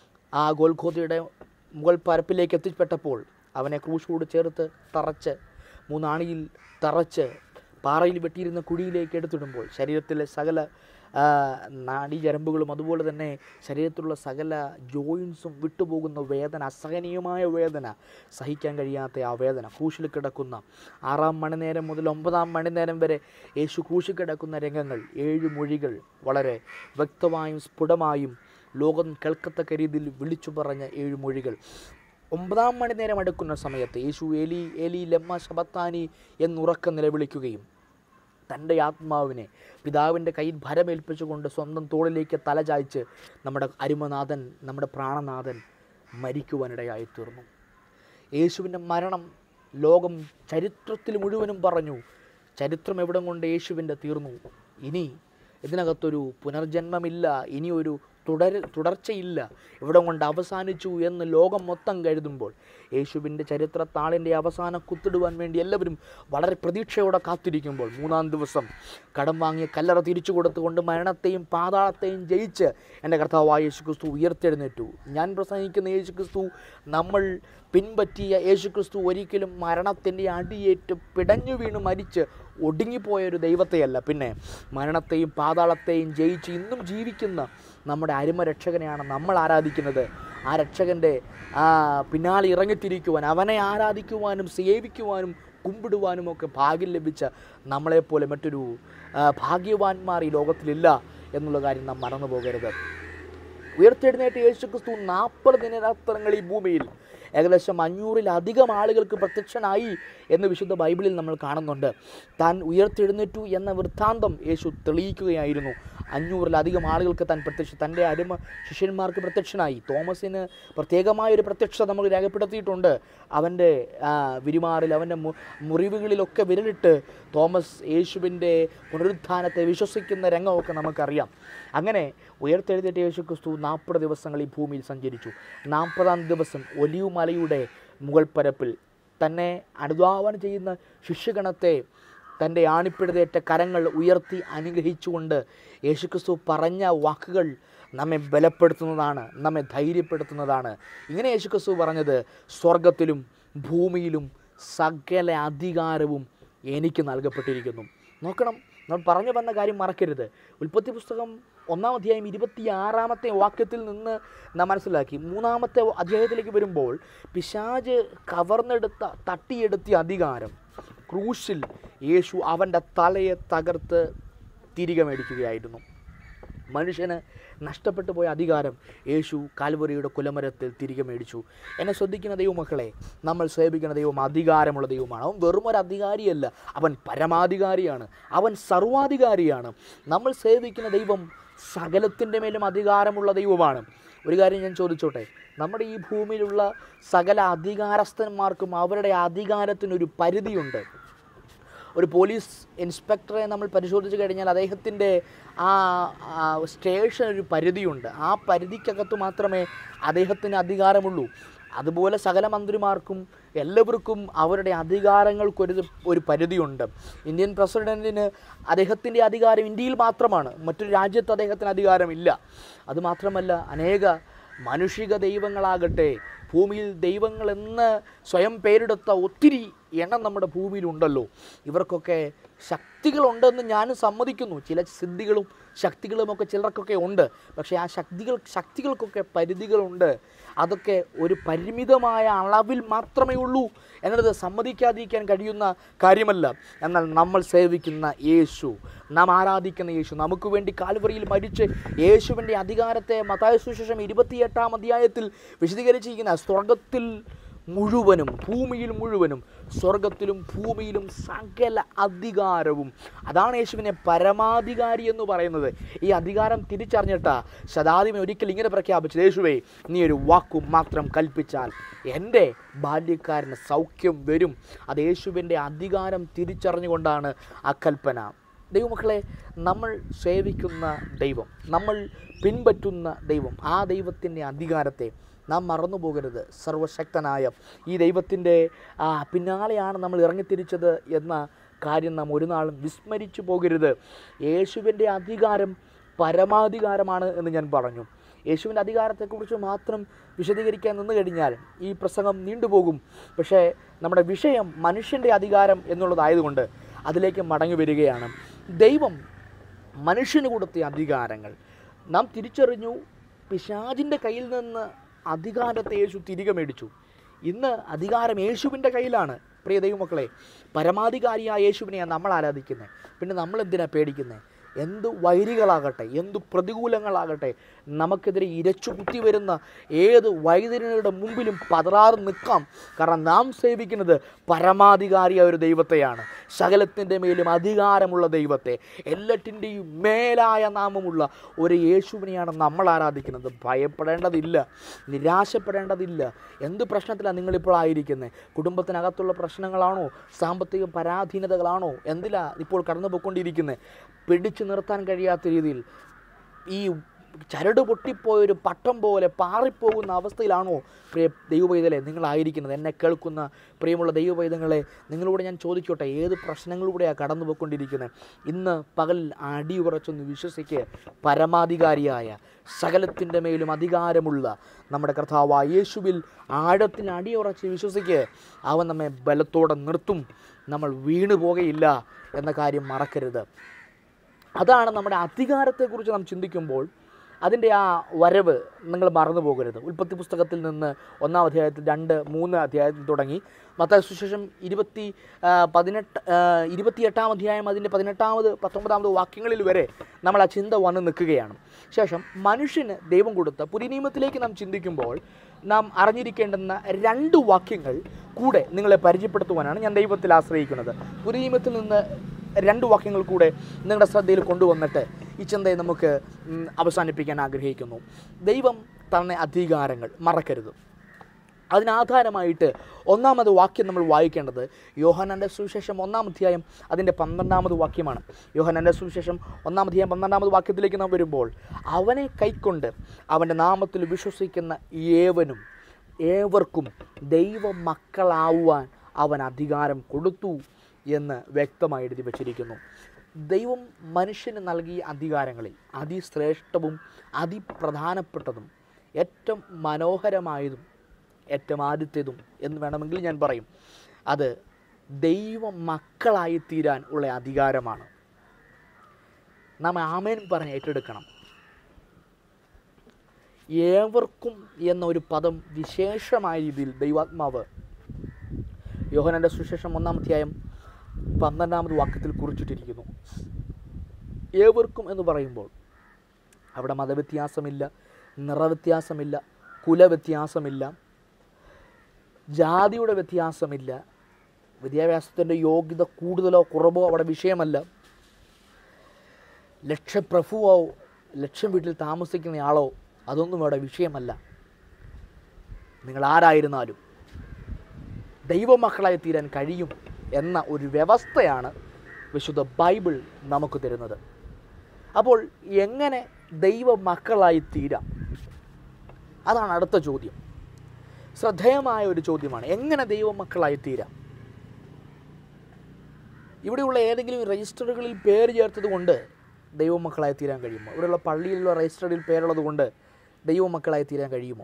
ആ ഗോൽഖോദയുടെ മുകൾ പരപ്പിലേക്ക് എത്തിപ്പെട്ടപ്പോൾ അവനെ ക്രൂശോട് ചേർത്ത് തറച്ച് മൂന്നാണിയിൽ തറച്ച് പാറയിൽ വെട്ടിയിരുന്ന കുഴിയിലേക്ക് എടുത്തിടുമ്പോൾ ശരീരത്തിലെ സകല ആ, നാഡീചരമ്പുകളും അതുപോലെ തന്നെ ശരീരത്തിലുള്ള സകല ജോയിൻസും വിട്ടുപോകുന്ന വേദന അസഹനീയമായ വേദന സഹിക്കാൻ കഴിയാത്ത ആ വേദന ക്രൂശിൽ കിടക്കുന്ന ആറാം മണിനേരം മുതൽ ഒമ്പതാം മണിനേരം വരെ യേശു ക്രൂശിൽ കിടക്കുന്ന രംഗങ്ങൾ ഏഴ് മൊഴികൾ വളരെ വ്യക്തമായും സ്ഫുടമായും ലോകം കേൾക്കത്തക്ക രീതിയിൽ വിളിച്ചു പറഞ്ഞ ഏഴ് മൊഴികൾ ഒമ്പതാം മണി നേരം അടുക്കുന്ന സമയത്ത് യേശു എലി എലി ലമ്മ ശബത്താനി എന്നുറക്കം നിലവിളിക്കുകയും തൻ്റെ ആത്മാവിനെ പിതാവിൻ്റെ കയ്യിൽ ഭരമേൽപ്പിച്ചുകൊണ്ട് സ്വന്തം തോളിലേക്ക് തല ചായ്ച്ച് നമ്മുടെ അരുമനാഥൻ നമ്മുടെ പ്രാണനാഥൻ മരിക്കുവാനിടയായി തീർന്നു യേശുവിൻ്റെ മരണം ലോകം ചരിത്രത്തിൽ മുഴുവനും പറഞ്ഞു ചരിത്രം എവിടം കൊണ്ട് യേശുവിൻ്റെ തീർന്നു ഇനി ഇതിനകത്തൊരു പുനർജന്മമില്ല ഇനി ഒരു തുടർ തുടർച്ചയില്ല ഇവിടം കൊണ്ട് അവസാനിച്ചു എന്ന് ലോകം മൊത്തം കരുതുമ്പോൾ യേശുവിൻ്റെ ചരിത്രത്താളിൻ്റെ അവസാനം കുത്തിടുവാൻ വേണ്ടി എല്ലാവരും വളരെ പ്രതീക്ഷയോടെ കാത്തിരിക്കുമ്പോൾ മൂന്നാം ദിവസം കടം വാങ്ങിയ കല്ലറ തിരിച്ചു കൊടുത്തുകൊണ്ട് മരണത്തെയും പാതാളത്തെയും ജയിച്ച് എൻ്റെ കർത്താവായ യേശു ക്രിസ്തു ഉയർത്തെഴുന്നേറ്റു ഞാൻ പ്രസംഗിക്കുന്ന യേശു ക്രിസ്തു നമ്മൾ പിൻപറ്റിയ യേശു ക്രിസ്തു ഒരിക്കലും മരണത്തിൻ്റെ അടിയേറ്റ് പിടഞ്ഞു വീണ് മരിച്ച് ഒടുങ്ങിപ്പോയ ഒരു ദൈവത്തെയല്ല പിന്നെ മരണത്തെയും പാതാളത്തെയും ജയിച്ച് ഇന്നും ജീവിക്കുന്ന നമ്മുടെ അരുമ രക്ഷകനെയാണ് നമ്മൾ ആരാധിക്കുന്നത് ആ രക്ഷകൻ്റെ ആ പിന്നാലെ ഇറങ്ങിത്തിരിക്കുവാൻ അവനെ ആരാധിക്കുവാനും സേവിക്കുവാനും കുമ്പിടുവാനും ഒക്കെ ഭാഗ്യം ലഭിച്ച നമ്മളെപ്പോലെ മറ്റൊരു ആ, ഭാഗ്യവാന്മാർ ഈ ലോകത്തിലില്ല എന്നുള്ള കാര്യം നാം മറന്നു പോകരുത് ഉയർത്തെഴുന്നേറ്റ് യേശുക്രിസ്തു നാൽപ്പത് ദിനരാത്രങ്ങൾ ഈ ഭൂമിയിൽ ഏകദേശം അഞ്ഞൂറിലധികം ആളുകൾക്ക് പ്രത്യക്ഷനായി എന്ന് വിശുദ്ധ ബൈബിളിൽ നമ്മൾ കാണുന്നുണ്ട് താൻ ഉയർത്തെഴുന്നേറ്റു എന്ന വൃത്താന്തം യേശു തെളിയിക്കുകയായിരുന്നു അഞ്ഞൂറിലധികം ആളുകൾക്ക് താൻ പ്രത്യക്ഷ തൻ്റെ അരുമ ശിഷ്യന്മാർക്ക് പ്രത്യക്ഷനായി തോമസിന് പ്രത്യേകമായ ഒരു പ്രത്യക്ഷത നമ്മൾ രേഖപ്പെടുത്തിയിട്ടുണ്ട് അവൻ്റെ ആ, വിരിമാറിൽ അവൻ്റെ മു- മുറിവുകളിലൊക്കെ വിരലിട്ട് തോമസ് യേശുവിൻ്റെ പുനരുത്ഥാനത്തെ വിശ്വസിക്കുന്ന രംഗമൊക്കെ നമുക്കറിയാം അങ്ങനെ ഉയർത്തെഴുന്നേറ്റ യേശു ക്രിസ്തു നാൽപ്പത് ദിവസങ്ങൾ ഈ ഭൂമിയിൽ സഞ്ചരിച്ചു നാൽപ്പതാം ദിവസം ഒലിവ് മലയുടെ മുകൾ പരപ്പിൽ തന്നെ അനുധാവനം ചെയ്യുന്ന ശിഷ്യഗണത്തെ തൻ്റെ ആണിപ്പിടുതേറ്റ കരങ്ങൾ ഉയർത്തി അനുഗ്രഹിച്ചുകൊണ്ട് യേശുക്രിസ്തു പറഞ്ഞ വാക്കുകൾ നമ്മെ ബലപ്പെടുത്തുന്നതാണ് നമ്മെ ധൈര്യപ്പെടുത്തുന്നതാണ് ഇങ്ങനെ യേശുക്രിസ്തു പറഞ്ഞത് സ്വർഗത്തിലും ഭൂമിയിലും സകല അധികാരവും എനിക്ക് നൽകപ്പെട്ടിരിക്കുന്നു നോക്കണം നമ്മൾ പറഞ്ഞു വന്ന കാര്യം മറക്കരുത് ഉൽപ്പത്തി പുസ്തകം ഒന്നാം അധ്യായം ഇരുപത്തി ആറാമത്തെ വാക്യത്തിൽ നിന്ന് നാം മനസ്സിലാക്കി മൂന്നാമത്തെ അധ്യായത്തിലേക്ക് വരുമ്പോൾ പിശാജ് കവർന്നെടുത്ത തട്ടിയെടുത്ത അധികാരം ക്രൂശിൽ യേശു അവൻ്റെ തലയെ തകർത്ത് തിരികെ മേടിക്കുകയായിരുന്നു മനുഷ്യന് നഷ്ടപ്പെട്ടു പോയ അധികാരം യേശു കാൽവറിയുടെ കുലമരത്തിൽ തിരികെ മേടിച്ചു എന്നെ ശ്രദ്ധിക്കുന്ന ദൈവമക്കളെ നമ്മൾ സേവിക്കുന്ന ദൈവം അധികാരമുള്ള ദൈവമാണ് അവൻ വെറും ഒരു അധികാരിയല്ല അവൻ പരമാധികാരിയാണ് അവൻ സർവാധികാരിയാണ് നമ്മൾ സേവിക്കുന്ന ദൈവം സകലത്തിൻ്റെ മേലും അധികാരമുള്ള ദൈവമാണ് ഒരു കാര്യം ഞാൻ ചോദിച്ചോട്ടെ നമ്മുടെ ഈ ഭൂമിയിലുള്ള സകല അധികാരസ്ഥന്മാർക്കും അവരുടെ അധികാരത്തിനൊരു പരിധിയുണ്ട് ഒരു പോലീസ് ഇൻസ്പെക്ടറെ നമ്മൾ പരിശോധിച്ച് കഴിഞ്ഞാൽ അദ്ദേഹത്തിൻ്റെ ആ ആ സ്റ്റേഷൻ ഒരു പരിധിയുണ്ട് ആ പരിധിക്കകത്ത് മാത്രമേ അദ്ദേഹത്തിന് അധികാരമുള്ളൂ അതുപോലെ സകല മന്ത്രിമാർക്കും എല്ലാവർക്കും അവരുടെ അധികാരങ്ങൾക്കൊരു ഒരു പരിധിയുണ്ട് ഇന്ത്യൻ പ്രസിഡൻറ്റിന് അദ്ദേഹത്തിൻ്റെ അധികാരം ഇന്ത്യയിൽ മാത്രമാണ് മറ്റൊരു രാജ്യത്ത് അദ്ദേഹത്തിന് അധികാരമില്ല അതുമാത്രമല്ല അനേക മാനുഷിക ദൈവങ്ങളാകട്ടെ ഭൂമിയിൽ ദൈവങ്ങളെന്ന് സ്വയം പേരെടുത്ത ഒത്തിരി എണ്ണം നമ്മുടെ ഭൂമിയിലുണ്ടല്ലോ ഇവർക്കൊക്കെ ശക്തികളുണ്ടെന്ന് ഞാനും സമ്മതിക്കുന്നു ചില സിദ്ധികളും ശക്തികളുമൊക്കെ ചിലർക്കൊക്കെ ഉണ്ട് പക്ഷേ ആ ശക്തികൾ ശക്തികൾക്കൊക്കെ പരിധികളുണ്ട് അതൊക്കെ ഒരു പരിമിതമായ അളവിൽ മാത്രമേ ഉള്ളൂ എന്നത് സമ്മതിക്കാതിരിക്കാൻ കഴിയുന്ന കാര്യമല്ല എന്നാൽ നമ്മൾ സേവിക്കുന്ന യേശു നാം ആരാധിക്കുന്ന യേശു നമുക്ക് വേണ്ടി കാൽവറിയിൽ മരിച്ച് യേശുവിൻ്റെ അധികാരത്തെ മതായ സുശേഷം ഇരുപത്തിയെട്ടാം അധ്യായത്തിൽ വിശദീകരിച്ചിരിക്കുന്ന സ്വർഗത്തിൽ മുഴുവനും ഭൂമിയിൽ മുഴുവനും സ്വർഗത്തിലും ഭൂമിയിലും സകല അധികാരവും അതാണ് യേശുവിനെ പരമാധികാരി എന്ന് പറയുന്നത് ഈ അധികാരം തിരിച്ചറിഞ്ഞിട്ടാ ശതാധിപൻ ഒരിക്കൽ ഇങ്ങനെ പ്രഖ്യാപിച്ചത് യേശുവേ നീ ഒരു വാക്കും മാത്രം കൽപ്പിച്ചാൽ എൻ്റെ ബാല്യക്കാരന് സൗഖ്യം വരും അത് യേശുവിൻ്റെ അധികാരം തിരിച്ചറിഞ്ഞുകൊണ്ടാണ് ആ കൽപ്പന ദൈവമക്കളെ നമ്മൾ സേവിക്കുന്ന ദൈവം നമ്മൾ പിൻപറ്റുന്ന ദൈവം ആ ദൈവത്തിൻ്റെ അധികാരത്തെ നാം മറന്നു പോകരുത് സർവശക്തനായ ഈ ദൈവത്തിൻ്റെ ആ, പിന്നാലെയാണ് നമ്മൾ ഇറങ്ങിത്തിരിച്ചത് എന്ന കാര്യം നാം ഒരു നാളും വിസ്മരിച്ചു പോകരുത് യേശുവിൻ്റെ അധികാരം പരമാധികാരമാണ് എന്ന് ഞാൻ പറഞ്ഞു യേശുവിൻ്റെ അധികാരത്തെക്കുറിച്ച് മാത്രം വിശദീകരിക്കാൻ നിന്ന് കഴിഞ്ഞാൽ ഈ പ്രസംഗം നീണ്ടുപോകും പക്ഷേ നമ്മുടെ വിഷയം മനുഷ്യൻ്റെ അധികാരം എന്നുള്ളതായതുകൊണ്ട് അതിലേക്ക് മടങ്ങി വരികയാണ് ദൈവം മനുഷ്യന് കൊടുത്ത അധികാരങ്ങൾ നാം തിരിച്ചറിഞ്ഞു പിശാജിൻ്റെ കയ്യിൽ നിന്ന് അധികാരത്തെ യേശു തിരികെ മേടിച്ചു ഇന്ന് അധികാരം യേശുവിൻ്റെ കയ്യിലാണ് പ്രിയ ദൈവമക്കളെ പരമാധികാരിയായ യേശുവിനെയാണ് നമ്മൾ ആരാധിക്കുന്നത് പിന്നെ നമ്മൾ എന്തിനാ പേടിക്കുന്നത് എന്ത് വൈരികളാകട്ടെ എന്ത് പ്രതികൂലങ്ങളാകട്ടെ നമുക്കെതിരെ ഇരച്ചു കുത്തി വരുന്ന ഏത് വൈദ്യരുടെ മുമ്പിലും പതറാറ് നിൽക്കാം കാരണം നാം സേവിക്കുന്നത് പരമാധികാരിയായ ഒരു ദൈവത്തെയാണ് സകലത്തിൻ്റെ മേലും അധികാരമുള്ള ദൈവത്തെ എല്ലാറ്റിൻ്റെയും മേലായ നാമമുള്ള ഒരു യേശുവിനെയാണ് നമ്മൾ ആരാധിക്കുന്നത് ഭയപ്പെടേണ്ടതില്ല നിരാശപ്പെടേണ്ടതില്ല എന്ത് പ്രശ്നത്തിലാണ് നിങ്ങളിപ്പോൾ ആയിരിക്കുന്നത് കുടുംബത്തിനകത്തുള്ള പ്രശ്നങ്ങളാണോ സാമ്പത്തിക പരാധീനതകളാണോ എന്തിലാ ഇപ്പോൾ കടന്നു പോയിക്കൊണ്ടിരിക്കുന്നത് പിടിച്ചു നിർത്താൻ കഴിയാത്ത രീതിയിൽ ഈ ചരട് പൊട്ടിപ്പോയൊരു പട്ടം പോലെ പാറിപ്പോകുന്ന അവസ്ഥയിലാണോ പ്രിയ ദൈവവൈതലെ നിങ്ങളായിരിക്കുന്നത് എന്നെ കേൾക്കുന്ന പ്രിയമുള്ള ദൈവവൈദങ്ങളെ നിങ്ങളോട് ഞാൻ ചോദിക്കട്ടെ ഏത് പ്രശ്നങ്ങളിലൂടെയാണ് കടന്നു പോയിക്കൊണ്ടിരിക്കുന്നത് ഇന്ന് പകൽ അടിയുറച്ചൊന്ന് വിശ്വസിക്കുക പരമാധികാരിയായ സകലത്തിൻ്റെ മേലും അധികാരമുള്ള നമ്മുടെ കർത്താവായ യേശുവിൽ ആഴത്തിൽ അടിയുറച്ച് വിശ്വസിക്കുക അവൻ നമ്മെ ബലത്തോടെ നിർത്തും നമ്മൾ വീണു പോകുകയില്ല എന്ന കാര്യം മറക്കരുത് അതാണ് നമ്മുടെ അധികാരത്തെക്കുറിച്ച് നാം ചിന്തിക്കുമ്പോൾ അതിൻ്റെ ആ വരവ് നിങ്ങൾ മറന്നു പോകരുത് ഉൽപ്പത്തി പുസ്തകത്തിൽ നിന്ന് ഒന്നാം അധ്യായത്തിൽ രണ്ട് മൂന്ന് അധ്യായത്തിൽ തുടങ്ങി മത്തായ സുശേഷം ഇരുപത്തി ആ, പതിനെട്ട് ആ, ഇരുപത്തിയെട്ടാം അധ്യായം അതിൻ്റെ പതിനെട്ടാമത് പത്തൊമ്പതാമത് വാക്യങ്ങളിൽ വരെ നമ്മൾ ആ ചിന്ത വന്ന് നിൽക്കുകയാണ് ശേഷം മനുഷ്യന് ദൈവം കൊടുത്ത പുതിയ നിയമത്തിലേക്ക് നാം ചിന്തിക്കുമ്പോൾ നാം അറിഞ്ഞിരിക്കേണ്ടുന്ന രണ്ട് വാക്യങ്ങൾ കൂടെ നിങ്ങളെ പരിചയപ്പെടുത്തുവാനാണ് ഞാൻ ദൈവത്തിൽ ആശ്രയിക്കുന്നത് പുതിയ നിയമത്തിൽ നിന്ന് രണ്ട് വാക്യങ്ങൾ കൂടെ നിങ്ങളുടെ ശ്രദ്ധയിൽ കൊണ്ടുവന്നിട്ട് ഈ ചിന്തയെ നമുക്ക് ഉം, അവസാനിപ്പിക്കാൻ ആഗ്രഹിക്കുന്നു ദൈവം തന്നെ അധികാരങ്ങൾ മറക്കരുത് അതിനാധാരമായിട്ട് ഒന്നാമത് വാക്യം നമ്മൾ വായിക്കേണ്ടത് യോഹനൻ്റെ സുവിശേഷം ഒന്നാം അധ്യായം അതിൻ്റെ പന്ത്രണ്ടാമത് വാക്യമാണ് യോഹനൻ്റെ സുവിശേഷം ഒന്നാം അധ്യായം പന്ത്രണ്ടാമത് വാക്യത്തിലേക്ക് നാം വരുമ്പോൾ അവനെ കൈക്കൊണ്ട് അവൻ്റെ നാമത്തിൽ വിശ്വസിക്കുന്ന ഏവനും ഏവർക്കും ദൈവ മക്കളാവുവാൻ അവൻ അധികാരം കൊടുത്തു എന്ന് വ്യക്തമായി എഴുതി വച്ചിരിക്കുന്നു ദൈവം മനുഷ്യന് നൽകിയ അധികാരങ്ങളിൽ അതിശ്രേഷ്ഠവും അതിപ്രധാനപ്പെട്ടതും ഏറ്റവും മനോഹരമായതും ഏറ്റവും ആദ്യത്തേതും എന്ന് വേണമെങ്കിൽ ഞാൻ പറയും അത് ദൈവ മക്കളായി തീരാൻ ഉള്ള അധികാരമാണ് നാം ആമേൻ പറഞ്ഞ് ഏറ്റെടുക്കണം ഏവർക്കും എന്ന ഒരു പദം വിശേഷമായ രീതിയിൽ ദൈവാത്മാവ് യോഹനൻ്റെ സുശേഷം ഒന്നാം അധ്യായം പന്ത്രണ്ടാമത് വാക്യത്തിൽ കുറിച്ചിട്ടിരിക്കുന്നു ഏവർക്കും എന്ന് പറയുമ്പോൾ അവിടെ മതവ്യത്യാസമില്ല നിറവ്യത്യാസമില്ല കുലവ്യത്യാസമില്ല ജാതിയുടെ വ്യത്യാസമില്ല വിദ്യാഭ്യാസത്തിൻ്റെ യോഗ്യത കൂടുതലോ കുറവോ അവിടെ വിഷയമല്ല ലക്ഷപ്രഭുവോ ലക്ഷം വീട്ടിൽ താമസിക്കുന്നയാളോ അതൊന്നും അവിടെ വിഷയമല്ല നിങ്ങൾ ആരായിരുന്നാലും ദൈവമക്കളായി തീരാൻ കഴിയും എന്ന ഒരു വ്യവസ്ഥയാണ് വിശുദ്ധ ബൈബിൾ നമുക്ക് തരുന്നത് അപ്പോൾ എങ്ങനെ ദൈവമക്കളായി തീരാം അതാണ് അടുത്ത ചോദ്യം ശ്രദ്ധേയമായ ഒരു ചോദ്യമാണ് എങ്ങനെ ദൈവമക്കളായി തീരാം ഇവിടെയുള്ള ഏതെങ്കിലും രജിസ്റ്ററുകളിൽ പേര് ചേർത്തത് കൊണ്ട് ദൈവമക്കളായി തീരാൻ കഴിയുമോ ഇവിടെയുള്ള പള്ളിയിലുള്ള രജിസ്റ്ററിൽ പേരുള്ളത് കൊണ്ട് ദൈവമക്കളായി തീരാൻ കഴിയുമോ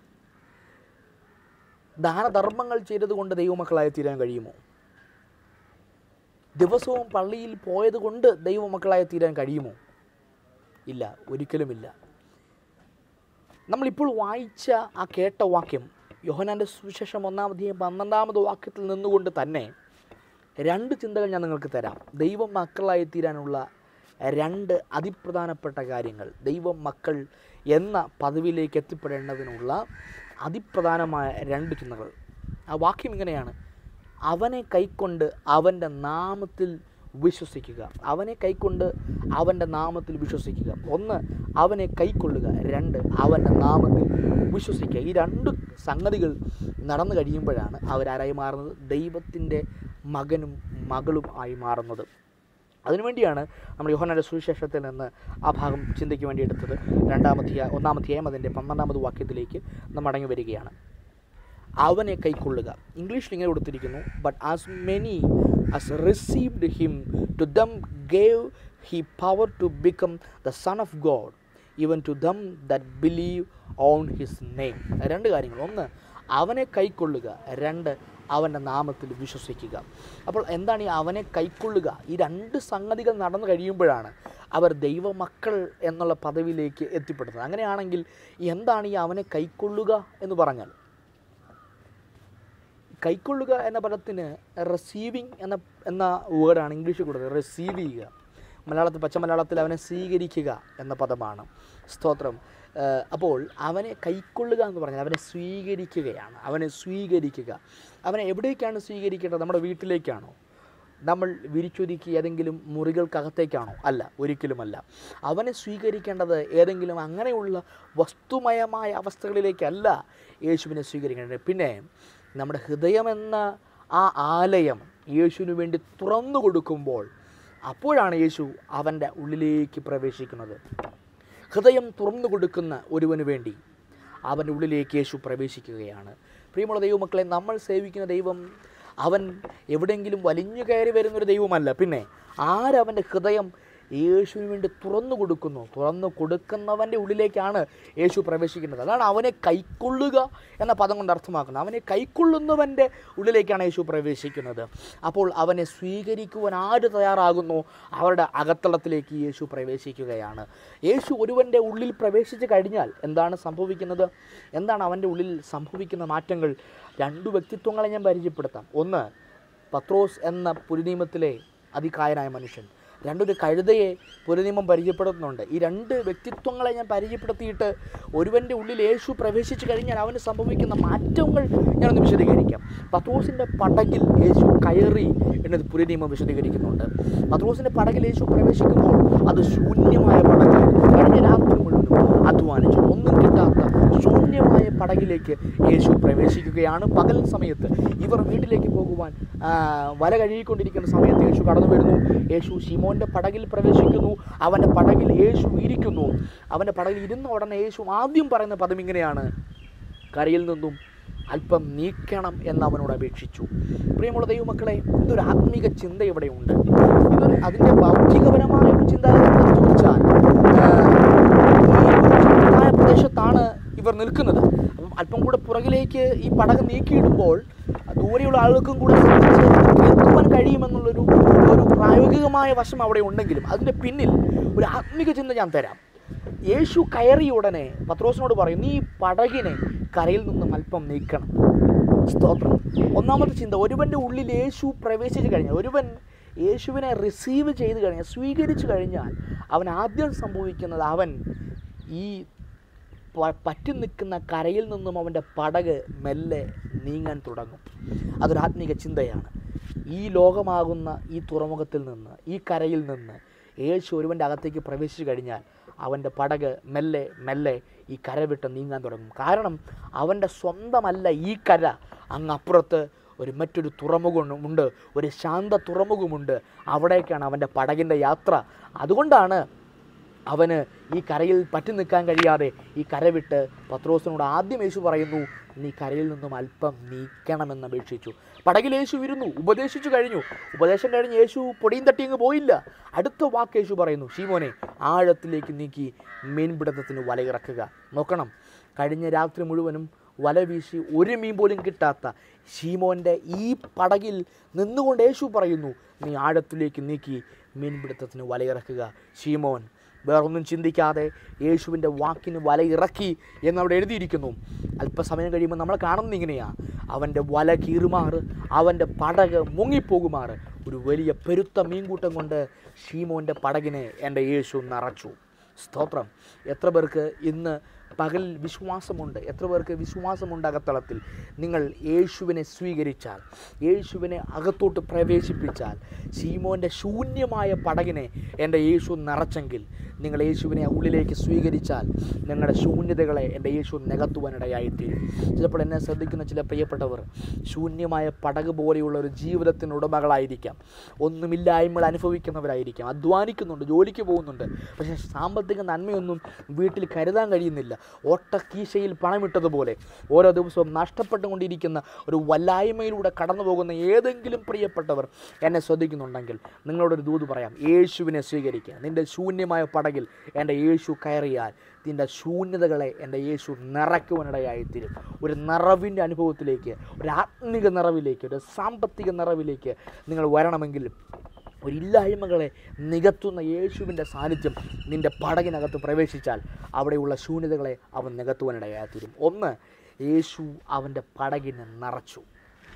ദാനധർമ്മങ്ങൾ ചെയ്തത് കൊണ്ട് ദൈവമക്കളായി തീരാൻ കഴിയുമോ ദിവസവും പള്ളിയിൽ പോയത് കൊണ്ട് ദൈവമക്കളായി തീരാൻ കഴിയുമോ ഇല്ല ഒരിക്കലുമില്ല നമ്മളിപ്പോൾ വായിച്ച ആ കേട്ട വാക്യം യോഹനാൻ്റെ സുവിശേഷം ഒന്നാമതെയും പന്ത്രണ്ടാമത് വാക്യത്തിൽ നിന്നുകൊണ്ട് തന്നെ രണ്ട് ചിന്തകൾ ഞാൻ നിങ്ങൾക്ക് തരാം ദൈവം മക്കളായി തീരാനുള്ള രണ്ട് അതിപ്രധാനപ്പെട്ട കാര്യങ്ങൾ ദൈവം മക്കൾ എന്ന പദവിയിലേക്ക് എത്തിപ്പെടേണ്ടതിനുള്ള അതിപ്രധാനമായ രണ്ട് ചിന്തകൾ ആ വാക്യം ഇങ്ങനെയാണ് അവനെ കൈക്കൊണ്ട് അവൻ്റെ നാമത്തിൽ വിശ്വസിക്കുക അവനെ കൈക്കൊണ്ട് അവൻ്റെ നാമത്തിൽ വിശ്വസിക്കുക ഒന്ന് അവനെ കൈക്കൊള്ളുക രണ്ട് അവൻ്റെ നാമത്തിൽ വിശ്വസിക്കുക ഈ രണ്ട് സംഗതികൾ നടന്നു കഴിയുമ്പോഴാണ് അവരാരായി മാറുന്നത് ദൈവത്തിൻ്റെ മകനും മകളും ആയി മാറുന്നത് അതിനുവേണ്ടിയാണ് നമ്മൾ യോഹനാന്റെ സുവിശേഷത്തിൽ നിന്ന് ആ ഭാഗം ചിന്തയ്ക്ക് വേണ്ടി എടുത്തത് രണ്ടാമത്തെ ഒന്നാമത്തെയായും അതിൻ്റെ പന്ത്രണ്ടാമത് വാക്യത്തിലേക്ക് നാം മടങ്ങി വരികയാണ് അവനെ കൈക്കൊള്ളുക ഇംഗ്ലീഷിൽ ഇങ്ങനെ കൊടുത്തിരിക്കുന്നു but as many as received him to them gave he power to become the son of God even to them that believe on his name രണ്ട് കാര്യങ്ങൾ ഒന്ന് അവനെ കൈക്കൊള്ളുക രണ്ട് അവൻ്റെ നാമത്തിൽ വിശ്വസിക്കുക അപ്പോൾ എന്താണ് ഈ അവനെ കൈക്കൊള്ളുക ഈ രണ്ട് സംഗതികൾ നടന്നു കഴിയുമ്പോഴാണ് അവർ ദൈവമക്കൾ എന്നുള്ള പദവിയിലേക്ക് എത്തിപ്പെടുന്നത് അങ്ങനെയാണെങ്കിൽ എന്താണ് ഈ അവനെ കൈക്കൊള്ളുക എന്ന് പറഞ്ഞാൽ കൈക്കൊള്ളുക എന്ന പദത്തിന് റിസീവിങ് എന്ന എന്ന വേർഡാണ് ഇംഗ്ലീഷിൽ കൊടുത്തത് റിസീവ് ചെയ്യുക മലയാളത്തിൽ പച്ച മലയാളത്തിൽ അവനെ സ്വീകരിക്കുക എന്ന പദമാണ് സ്തോത്രം ഏഹ് അപ്പോൾ അവനെ കൈക്കൊള്ളുക എന്ന് പറഞ്ഞാൽ അവനെ സ്വീകരിക്കുകയാണ് അവനെ സ്വീകരിക്കുക അവനെ എവിടേക്കാണ് സ്വീകരിക്കേണ്ടത് നമ്മുടെ വീട്ടിലേക്കാണോ നമ്മൾ വിരിച്ചൊരുക്കി ഏതെങ്കിലും മുറികൾക്കകത്തേക്കാണോ അല്ല ഒരിക്കലുമല്ല അവനെ സ്വീകരിക്കേണ്ടത് ഏതെങ്കിലും അങ്ങനെയുള്ള വസ്തുമയമായ അവസ്ഥകളിലേക്കല്ല യേശുവിനെ സ്വീകരിക്കേണ്ടത് പിന്നെ നമ്മുടെ ഹൃദയമെന്ന ആ ആലയം യേശുവിന് വേണ്ടി തുറന്നു കൊടുക്കുമ്പോൾ അപ്പോഴാണ് യേശു അവൻ്റെ ഉള്ളിലേക്ക് പ്രവേശിക്കുന്നത് ഹൃദയം തുറന്നു കൊടുക്കുന്ന ഒരുവന് വേണ്ടി അവൻ്റെ ഉള്ളിലേക്ക് യേശു പ്രവേശിക്കുകയാണ് പ്രിയമുള്ള ദൈവമക്കളെ നമ്മൾ സേവിക്കുന്ന ദൈവം അവൻ എവിടെയെങ്കിലും വലിഞ്ഞു കയറി വരുന്നൊരു ദൈവമല്ല പിന്നെ ആരവൻ്റെ ഹൃദയം യേശുവിന് വേണ്ടി തുറന്നു കൊടുക്കുന്നു തുറന്നു കൊടുക്കുന്നവൻ്റെ ഉള്ളിലേക്കാണ് യേശു പ്രവേശിക്കുന്നത് അതാണ് അവനെ കൈക്കൊള്ളുക എന്ന പദം കൊണ്ട് അർത്ഥമാക്കുന്നത് അവനെ കൈക്കൊള്ളുന്നവൻ്റെ ഉള്ളിലേക്കാണ് യേശു പ്രവേശിക്കുന്നത് അപ്പോൾ അവനെ സ്വീകരിക്കുവാൻ ആര് തയ്യാറാകുന്നു അവരുടെ അകത്തളത്തിലേക്ക് യേശു പ്രവേശിക്കുകയാണ് യേശു ഒരുവൻ്റെ ഉള്ളിൽ പ്രവേശിച്ച് കഴിഞ്ഞാൽ എന്താണ് സംഭവിക്കുന്നത് എന്താണ് അവൻ്റെ ഉള്ളിൽ സംഭവിക്കുന്ന മാറ്റങ്ങൾ രണ്ട് വ്യക്തിത്വങ്ങളെ ഞാൻ പരിചയപ്പെടുത്താം ഒന്ന് പത്രോസ് എന്ന പുരുനിയമത്തിലെ അതികായനായ മനുഷ്യൻ രണ്ടൊരു കഴുതയെ പുരനിയമം പരിചയപ്പെടുത്തുന്നുണ്ട് ഈ രണ്ട് വ്യക്തിത്വങ്ങളെ ഞാൻ പരിചയപ്പെടുത്തിയിട്ട് ഒരുവൻ്റെ ഉള്ളിൽ യേശു പ്രവേശിച്ചു കഴിഞ്ഞാൽ അവന് സംഭവിക്കുന്ന മാറ്റങ്ങൾ ഞാനൊന്ന് വിശദീകരിക്കാം പത്രോസിൻ്റെ പടകിൽ യേശു കയറി എന്നത് പുരനിയമം വിശദീകരിക്കുന്നുണ്ട് പത്രോസിൻ്റെ പടകിൽ യേശു പ്രവേശിക്കുമ്പോൾ അത് ശൂന്യമായ പടകായിരുന്നു കഴിഞ്ഞ രാത്രി മുഴുവൻ അധ്വാനിച്ചു ഒന്നും കിട്ടാത്ത ശൂന്യമായ പടകിലേക്ക് യേശു പ്രവേശിക്കുകയാണ് പകൽ സമയത്ത് ഇവർ വീട്ടിലേക്ക് പോകുവാൻ ആ, വല കഴുകിക്കൊണ്ടിരിക്കുന്ന സമയത്ത് യേശു കടന്നു വരുന്നു യേശു ശിമോൻ്റെ പടകിൽ പ്രവേശിക്കുന്നു അവൻ്റെ പടകിൽ യേശു ഇരിക്കുന്നു അവൻ്റെ പടകിൽ ഇരുന്ന ഉടനെ യേശു ആദ്യം പറയുന്ന പദം ഇങ്ങനെയാണ് കരയിൽ നിന്നും അല്പം നീക്കണം എന്ന് അവനോട് അപേക്ഷിച്ചു പ്രിയമുള്ള ദൈവമക്കളെ ഇതൊരു ആത്മീക ചിന്ത ഇവിടെ ഉണ്ട് ഇതൊരു അതിൻ്റെ ഭൗതികപരമായ ഒരു ചിന്ത എന്താണെന്ന് ചോദിച്ചാൽ ആ, ഈ ചുവപ്പായ പ്രദേശത്താണ് ഇവർ നിൽക്കുന്നത് അപ്പം അല്പം കൂടെ പുറകിലേക്ക് ഈ പടകം നീക്കിയിടുമ്പോൾ ദൂരെയുള്ള ആളുകൾക്കും കൂടെ ശ്രദ്ധിച്ച് കേൾക്കുവാൻ കഴിയുമെന്നുള്ളൊരു ഒരു പ്രായോഗികമായ വശം അവിടെ ഉണ്ടെങ്കിലും അതിൻ്റെ പിന്നിൽ ഒരു ആത്മിക ചിന്ത ഞാൻ തരാം യേശു കയറിയ ഉടനെ പത്രോസിനോട് പറയും നീ ഈ പടകിനെ കരയിൽ നിന്നും അല്പം നീക്കണം സ്തോത്രം ഒന്നാമത്തെ ചിന്ത ഒരുവൻ്റെ ഉള്ളിൽ യേശു പ്രവേശിച്ചു കഴിഞ്ഞാൽ ഒരുവൻ യേശുവിനെ റിസീവ് ചെയ്ത് കഴിഞ്ഞാൽ സ്വീകരിച്ചു കഴിഞ്ഞാൽ അവൻ ആദ്യം സംഭവിക്കുന്നത് അവൻ ഈ പ- പറ്റി നിൽക്കുന്ന കരയിൽ നിന്നും അവൻ്റെ പടക് മെല്ലെ നീങ്ങാൻ തുടങ്ങും അതൊരു ആത്മീക ചിന്തയാണ് ഈ ലോകമാകുന്ന ഈ തുറമുഖത്തിൽ നിന്ന് ഈ കരയിൽ നിന്ന് യേശു ഒരുവൻ്റെ അകത്തേക്ക് പ്രവേശിച്ചു കഴിഞ്ഞാൽ അവൻ്റെ പടക് മെല്ലെ മെല്ലെ ഈ കര വിട്ട് നീങ്ങാൻ തുടങ്ങും കാരണം അവൻ്റെ സ്വന്തമല്ല ഈ കര അങ്ങപ്പുറത്ത് ഒരു മറ്റൊരു തുറമുഖമുണ്ട് ഒരു ശാന്ത തുറമുഖമുണ്ട് അവിടേക്കാണ് അവൻ്റെ പടകിൻ്റെ യാത്ര അതുകൊണ്ടാണ് അവന് ഈ കരയിൽ പറ്റി നിൽക്കാൻ കഴിയാതെ ഈ കര വിട്ട് പത്രോസിനോട് ആദ്യം യേശു പറയുന്നു നീ കരയിൽ നിന്നും അല്പം നീക്കണമെന്ന് അപേക്ഷിച്ചു പടകിൽ യേശു ഇരുന്നു ഉപദേശിച്ചു കഴിഞ്ഞു ഉപദേശം കഴിഞ്ഞ് യേശു പൊടിയും തട്ടി അങ്ങ് പോയില്ല അടുത്ത വാക്ക് യേശു പറയുന്നു ഷീമോനെ ആഴത്തിലേക്ക് നീക്കി മീൻപിടുത്തത്തിന് വലയിറക്കുക നോക്കണം കഴിഞ്ഞ രാത്രി മുഴുവനും വല വീശി ഒരു മീൻ പോലും കിട്ടാത്ത ഷീമോൻ്റെ ഈ പടകിൽ നിന്നുകൊണ്ട് യേശു പറയുന്നു നീ ആഴത്തിലേക്ക് നീക്കി മീൻപിടുത്തത്തിന് വലയിറക്കുക ഷീമോൻ വേറൊന്നും ചിന്തിക്കാതെ യേശുവിൻ്റെ വാക്കിന് വല ഇറക്കി എന്നവിടെ എഴുതിയിരിക്കുന്നു അല്പസമയം കഴിയുമ്പോൾ നമ്മൾ കാണുന്നത് ഇങ്ങനെയാണ് അവൻ്റെ വല കീറുമാറ് അവൻ്റെ പടക് മുങ്ങിപ്പോകുമാറ് ഒരു വലിയ പെരുത്ത മീൻകൂട്ടം കൊണ്ട് ഷീമോൻ്റെ പടകിനെ എൻ്റെ യേശു നിറച്ചു സ്തോത്രം എത്ര പേർക്ക് ഇന്ന് പകൽ വിശ്വാസമുണ്ട് എത്ര പേർക്ക് വിശ്വാസമുണ്ട് അകത്തളത്തിൽ നിങ്ങൾ യേശുവിനെ സ്വീകരിച്ചാൽ യേശുവിനെ അകത്തോട്ട് പ്രവേശിപ്പിച്ചാൽ ശീമോൻ്റെ ശൂന്യമായ പടകിനെ എൻ്റെ യേശു നിറച്ചെങ്കിൽ നിങ്ങൾ യേശുവിനെ ഉള്ളിലേക്ക് സ്വീകരിച്ചാൽ നിങ്ങളുടെ ശൂന്യതകളെ എൻ്റെ യേശു നികത്തുവാനിടയായിത്തീരും ചിലപ്പോൾ എന്നെ ശ്രദ്ധിക്കുന്ന ചില പ്രിയപ്പെട്ടവർ ശൂന്യമായ പടക് പോലെയുള്ള ഒരു ജീവിതത്തിന് ഉടമകളായിരിക്കാം ഒന്നുമില്ലായ്മകൾ അനുഭവിക്കുന്നവരായിരിക്കാം അധ്വാനിക്കുന്നുണ്ട് ജോലിക്ക് പോകുന്നുണ്ട് പക്ഷേ സാമ്പത്തിക നന്മയൊന്നും വീട്ടിൽ കരുതാൻ കഴിയുന്നില്ല ഓട്ടക്കീശയിൽ പണമിട്ടതുപോലെ ഓരോ ദിവസവും നഷ്ടപ്പെട്ടുകൊണ്ടിരിക്കുന്ന ഒരു വല്ലായ്മയിലൂടെ കടന്നു പോകുന്ന ഏതെങ്കിലും പ്രിയപ്പെട്ടവർ എന്നെ ശ്രദ്ധിക്കുന്നുണ്ടെങ്കിൽ നിങ്ങളോടൊരു ദൂത് പറയാം യേശുവിനെ സ്വീകരിക്കുക നിൻ്റെ ശൂന്യമായ പടകിൽ എൻ്റെ യേശു കയറിയാൽ നിൻ്റെ ശൂന്യതകളെ എൻ്റെ യേശു നിറയ്ക്കുവാനിടയായിത്തീരും ഒരു നിറവിൻ്റെ അനുഭവത്തിലേക്ക് ഒരു ആത്മിക നിറവിലേക്ക് ഒരു സാമ്പത്തിക നിറവിലേക്ക് നിങ്ങൾ വരണമെങ്കിൽ ഒരു ഇല്ലായ്മകളെ നികത്തുന്ന യേശുവിൻ്റെ സാന്നിധ്യം നിൻ്റെ പടകിനകത്ത് പ്രവേശിച്ചാൽ അവിടെയുള്ള ശൂന്യതകളെ അവൻ നികത്തുവാനിടയായിത്തീരും ഒന്ന് യേശു അവൻ്റെ പടകിനെ നിറച്ചു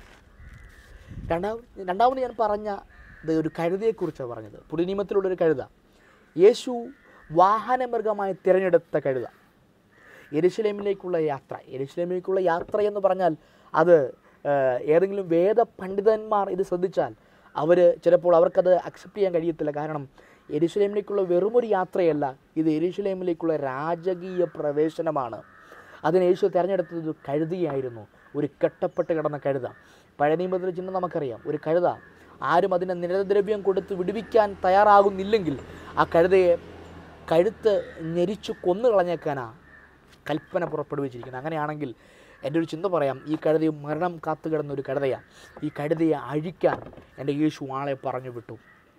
രണ്ടാമത് രണ്ടാമത് ഞാൻ പറഞ്ഞ ഇത് ഒരു കഴുതയെക്കുറിച്ചാണ് പറഞ്ഞത് പുതിയ നിയമത്തിലുള്ളൊരു കഴുത യേശു വാഹനമൃഗമായി തിരഞ്ഞെടുത്ത കഴുത എരുശലേമിലേക്കുള്ള യാത്ര എരുശലേമിലേക്കുള്ള യാത്ര എന്ന് പറഞ്ഞാൽ അത് ഏഹ്, ഏതെങ്കിലും വേദ പണ്ഡിതന്മാർ ഇത് ശ്രദ്ധിച്ചാൽ അവർ ചിലപ്പോൾ അവർക്കത് അക്സെപ്റ്റ് ചെയ്യാൻ കഴിയത്തില്ല കാരണം എരുശലേമിലേക്കുള്ള വെറുമൊരു യാത്രയല്ല ഇത് എരുശലേമിലേക്കുള്ള രാജകീയ പ്രവേശനമാണ് അതിന് യേശു തിരഞ്ഞെടുത്തത് ഒരു കഴുതിയായിരുന്നു ഒരു കെട്ടപ്പെട്ട് കിടന്ന കഴുത പഴയ നിയമത്തിലെ ചിഹ്നം നമുക്കറിയാം ഒരു കഴുത ആരും അതിനെ നിരദ്രവ്യം കൊടുത്ത് വിടുവിക്കാൻ തയ്യാറാകുന്നില്ലെങ്കിൽ ആ കഴുതയെ കഴുത്ത് ഞെരിച്ചു കൊന്നു കളഞ്ഞേക്കാനാ കൽപ്പന പുറപ്പെടുവിച്ചിരിക്കുന്നത് അങ്ങനെയാണെങ്കിൽ എൻ്റെ ഒരു ചിന്ത പറയാം ഈ കഴുതയും മരണം കാത്തു കിടന്ന ഒരു കഴുതയാണ് ഈ കഴുതയെ അഴിക്കാൻ എൻ്റെ യേശു ആളെ പറഞ്ഞു വിട്ടു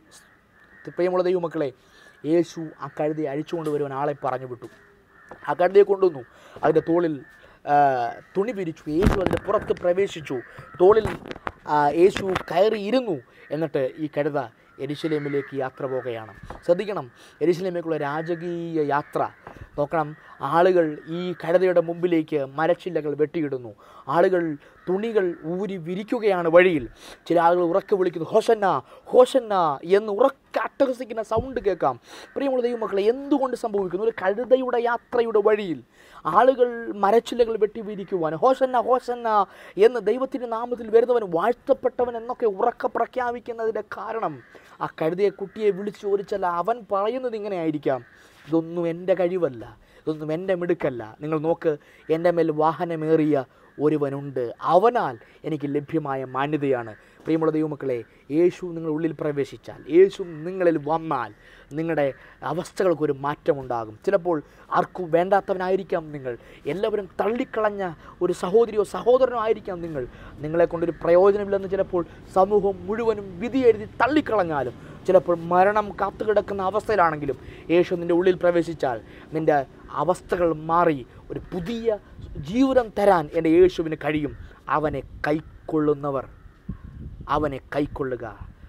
പ്രിയമുള്ള ദൈവമക്കളെ യേശു ആ കഴുതയെ അഴിച്ചുകൊണ്ട് വരുവാൻ ആളെ പറഞ്ഞു വിട്ടു ആ കഴുതയെ കൊണ്ടുവന്നു അതിൻ്റെ തോളിൽ ആ, തുണി പിരിച്ചു യേശു അതിൻ്റെ പുറത്ത് പ്രവേശിച്ചു തോളിൽ ആ, യേശു കയറി ഇരുന്നു എന്നിട്ട് ഈ കഴുത എരിശിലേമിലേക്ക് യാത്ര പോകുകയാണ് ശ്രദ്ധിക്കണം എരിശിലേമിലേക്കുള്ള രാജകീയ യാത്ര നോക്കണം ആളുകൾ ഈ കഴുതയുടെ മുമ്പിലേക്ക് മരച്ചില്ലകൾ വെട്ടിയിടുന്നു ആളുകൾ തുണികൾ ഊരി വിരിക്കുകയാണ് വഴിയിൽ ചില ആളുകൾ ഉറക്കെ വിളിക്കുന്നു ഹോസന്ന ഹോസന്ന എന്ന് ഉറക്കെ അട്ടഹസിക്കുന്ന സൗണ്ട് കേൾക്കാം പ്രിയമുള്ള ദൈവമക്കളെ എന്തുകൊണ്ട് സംഭവിക്കുന്നു ഒരു കഴുതയുടെ യാത്രയുടെ വഴിയിൽ ആളുകൾ മരച്ചില്ലകൾ വെട്ടി വിരിക്കുവാൻ ഹോസന്ന ഹോസന്ന എന്ന് ദൈവത്തിൻ്റെ നാമത്തിൽ വരുന്നവൻ വാഴ്ത്തപ്പെട്ടവൻ എന്നൊക്കെ ഉറക്കെ പ്രഖ്യാപിക്കുന്നതിൻ്റെ കാരണം ആ കഴുതയെ കുട്ടിയെ വിളിച്ചു ചോദിച്ചാൽ അവൻ പറയുന്നത് ഇങ്ങനെ ആയിരിക്കാം ഇതൊന്നും എൻ്റെ കഴിവല്ല ഇതൊന്നും എൻ്റെ മിടുക്കല്ല നിങ്ങൾ നോക്ക് എൻ്റെ മേൽ വാഹനമേറിയ ഒരുവനുണ്ട് അവനാൽ എനിക്ക് ലഭ്യമായ മാന്യതയാണ് പ്രിയമുള്ള ദൈവമക്കളെ യേശു നിങ്ങളുടെ ഉള്ളിൽ പ്രവേശിച്ചാൽ യേശു നിങ്ങളിൽ വന്നാൽ നിങ്ങളുടെ അവസ്ഥകൾക്കൊരു മാറ്റമുണ്ടാകും ചിലപ്പോൾ ആർക്കും വേണ്ടാത്തവനായിരിക്കാം നിങ്ങൾ എല്ലാവരും തള്ളിക്കളഞ്ഞ ഒരു സഹോദരിയോ സഹോദരനോ ആയിരിക്കാം നിങ്ങൾ നിങ്ങളെ കൊണ്ടൊരു പ്രയോജനമില്ലെന്ന് ചിലപ്പോൾ സമൂഹം മുഴുവനും വിധി എഴുതി തള്ളിക്കളഞ്ഞാലും ചിലപ്പോൾ മരണം കാത്തുകിടക്കുന്ന അവസ്ഥയിലാണെങ്കിലും യേശു നിൻ്റെ ഉള്ളിൽ പ്രവേശിച്ചാൽ നിൻ്റെ അവസ്ഥകൾ മാറി ഒരു പുതിയ ജീവിതം തരാൻ എൻ്റെ യേശുവിന് കഴിയും അവനെ കൈക്കൊള്ളുന്നവർ അവനെ കൈക്കൊള്ളുക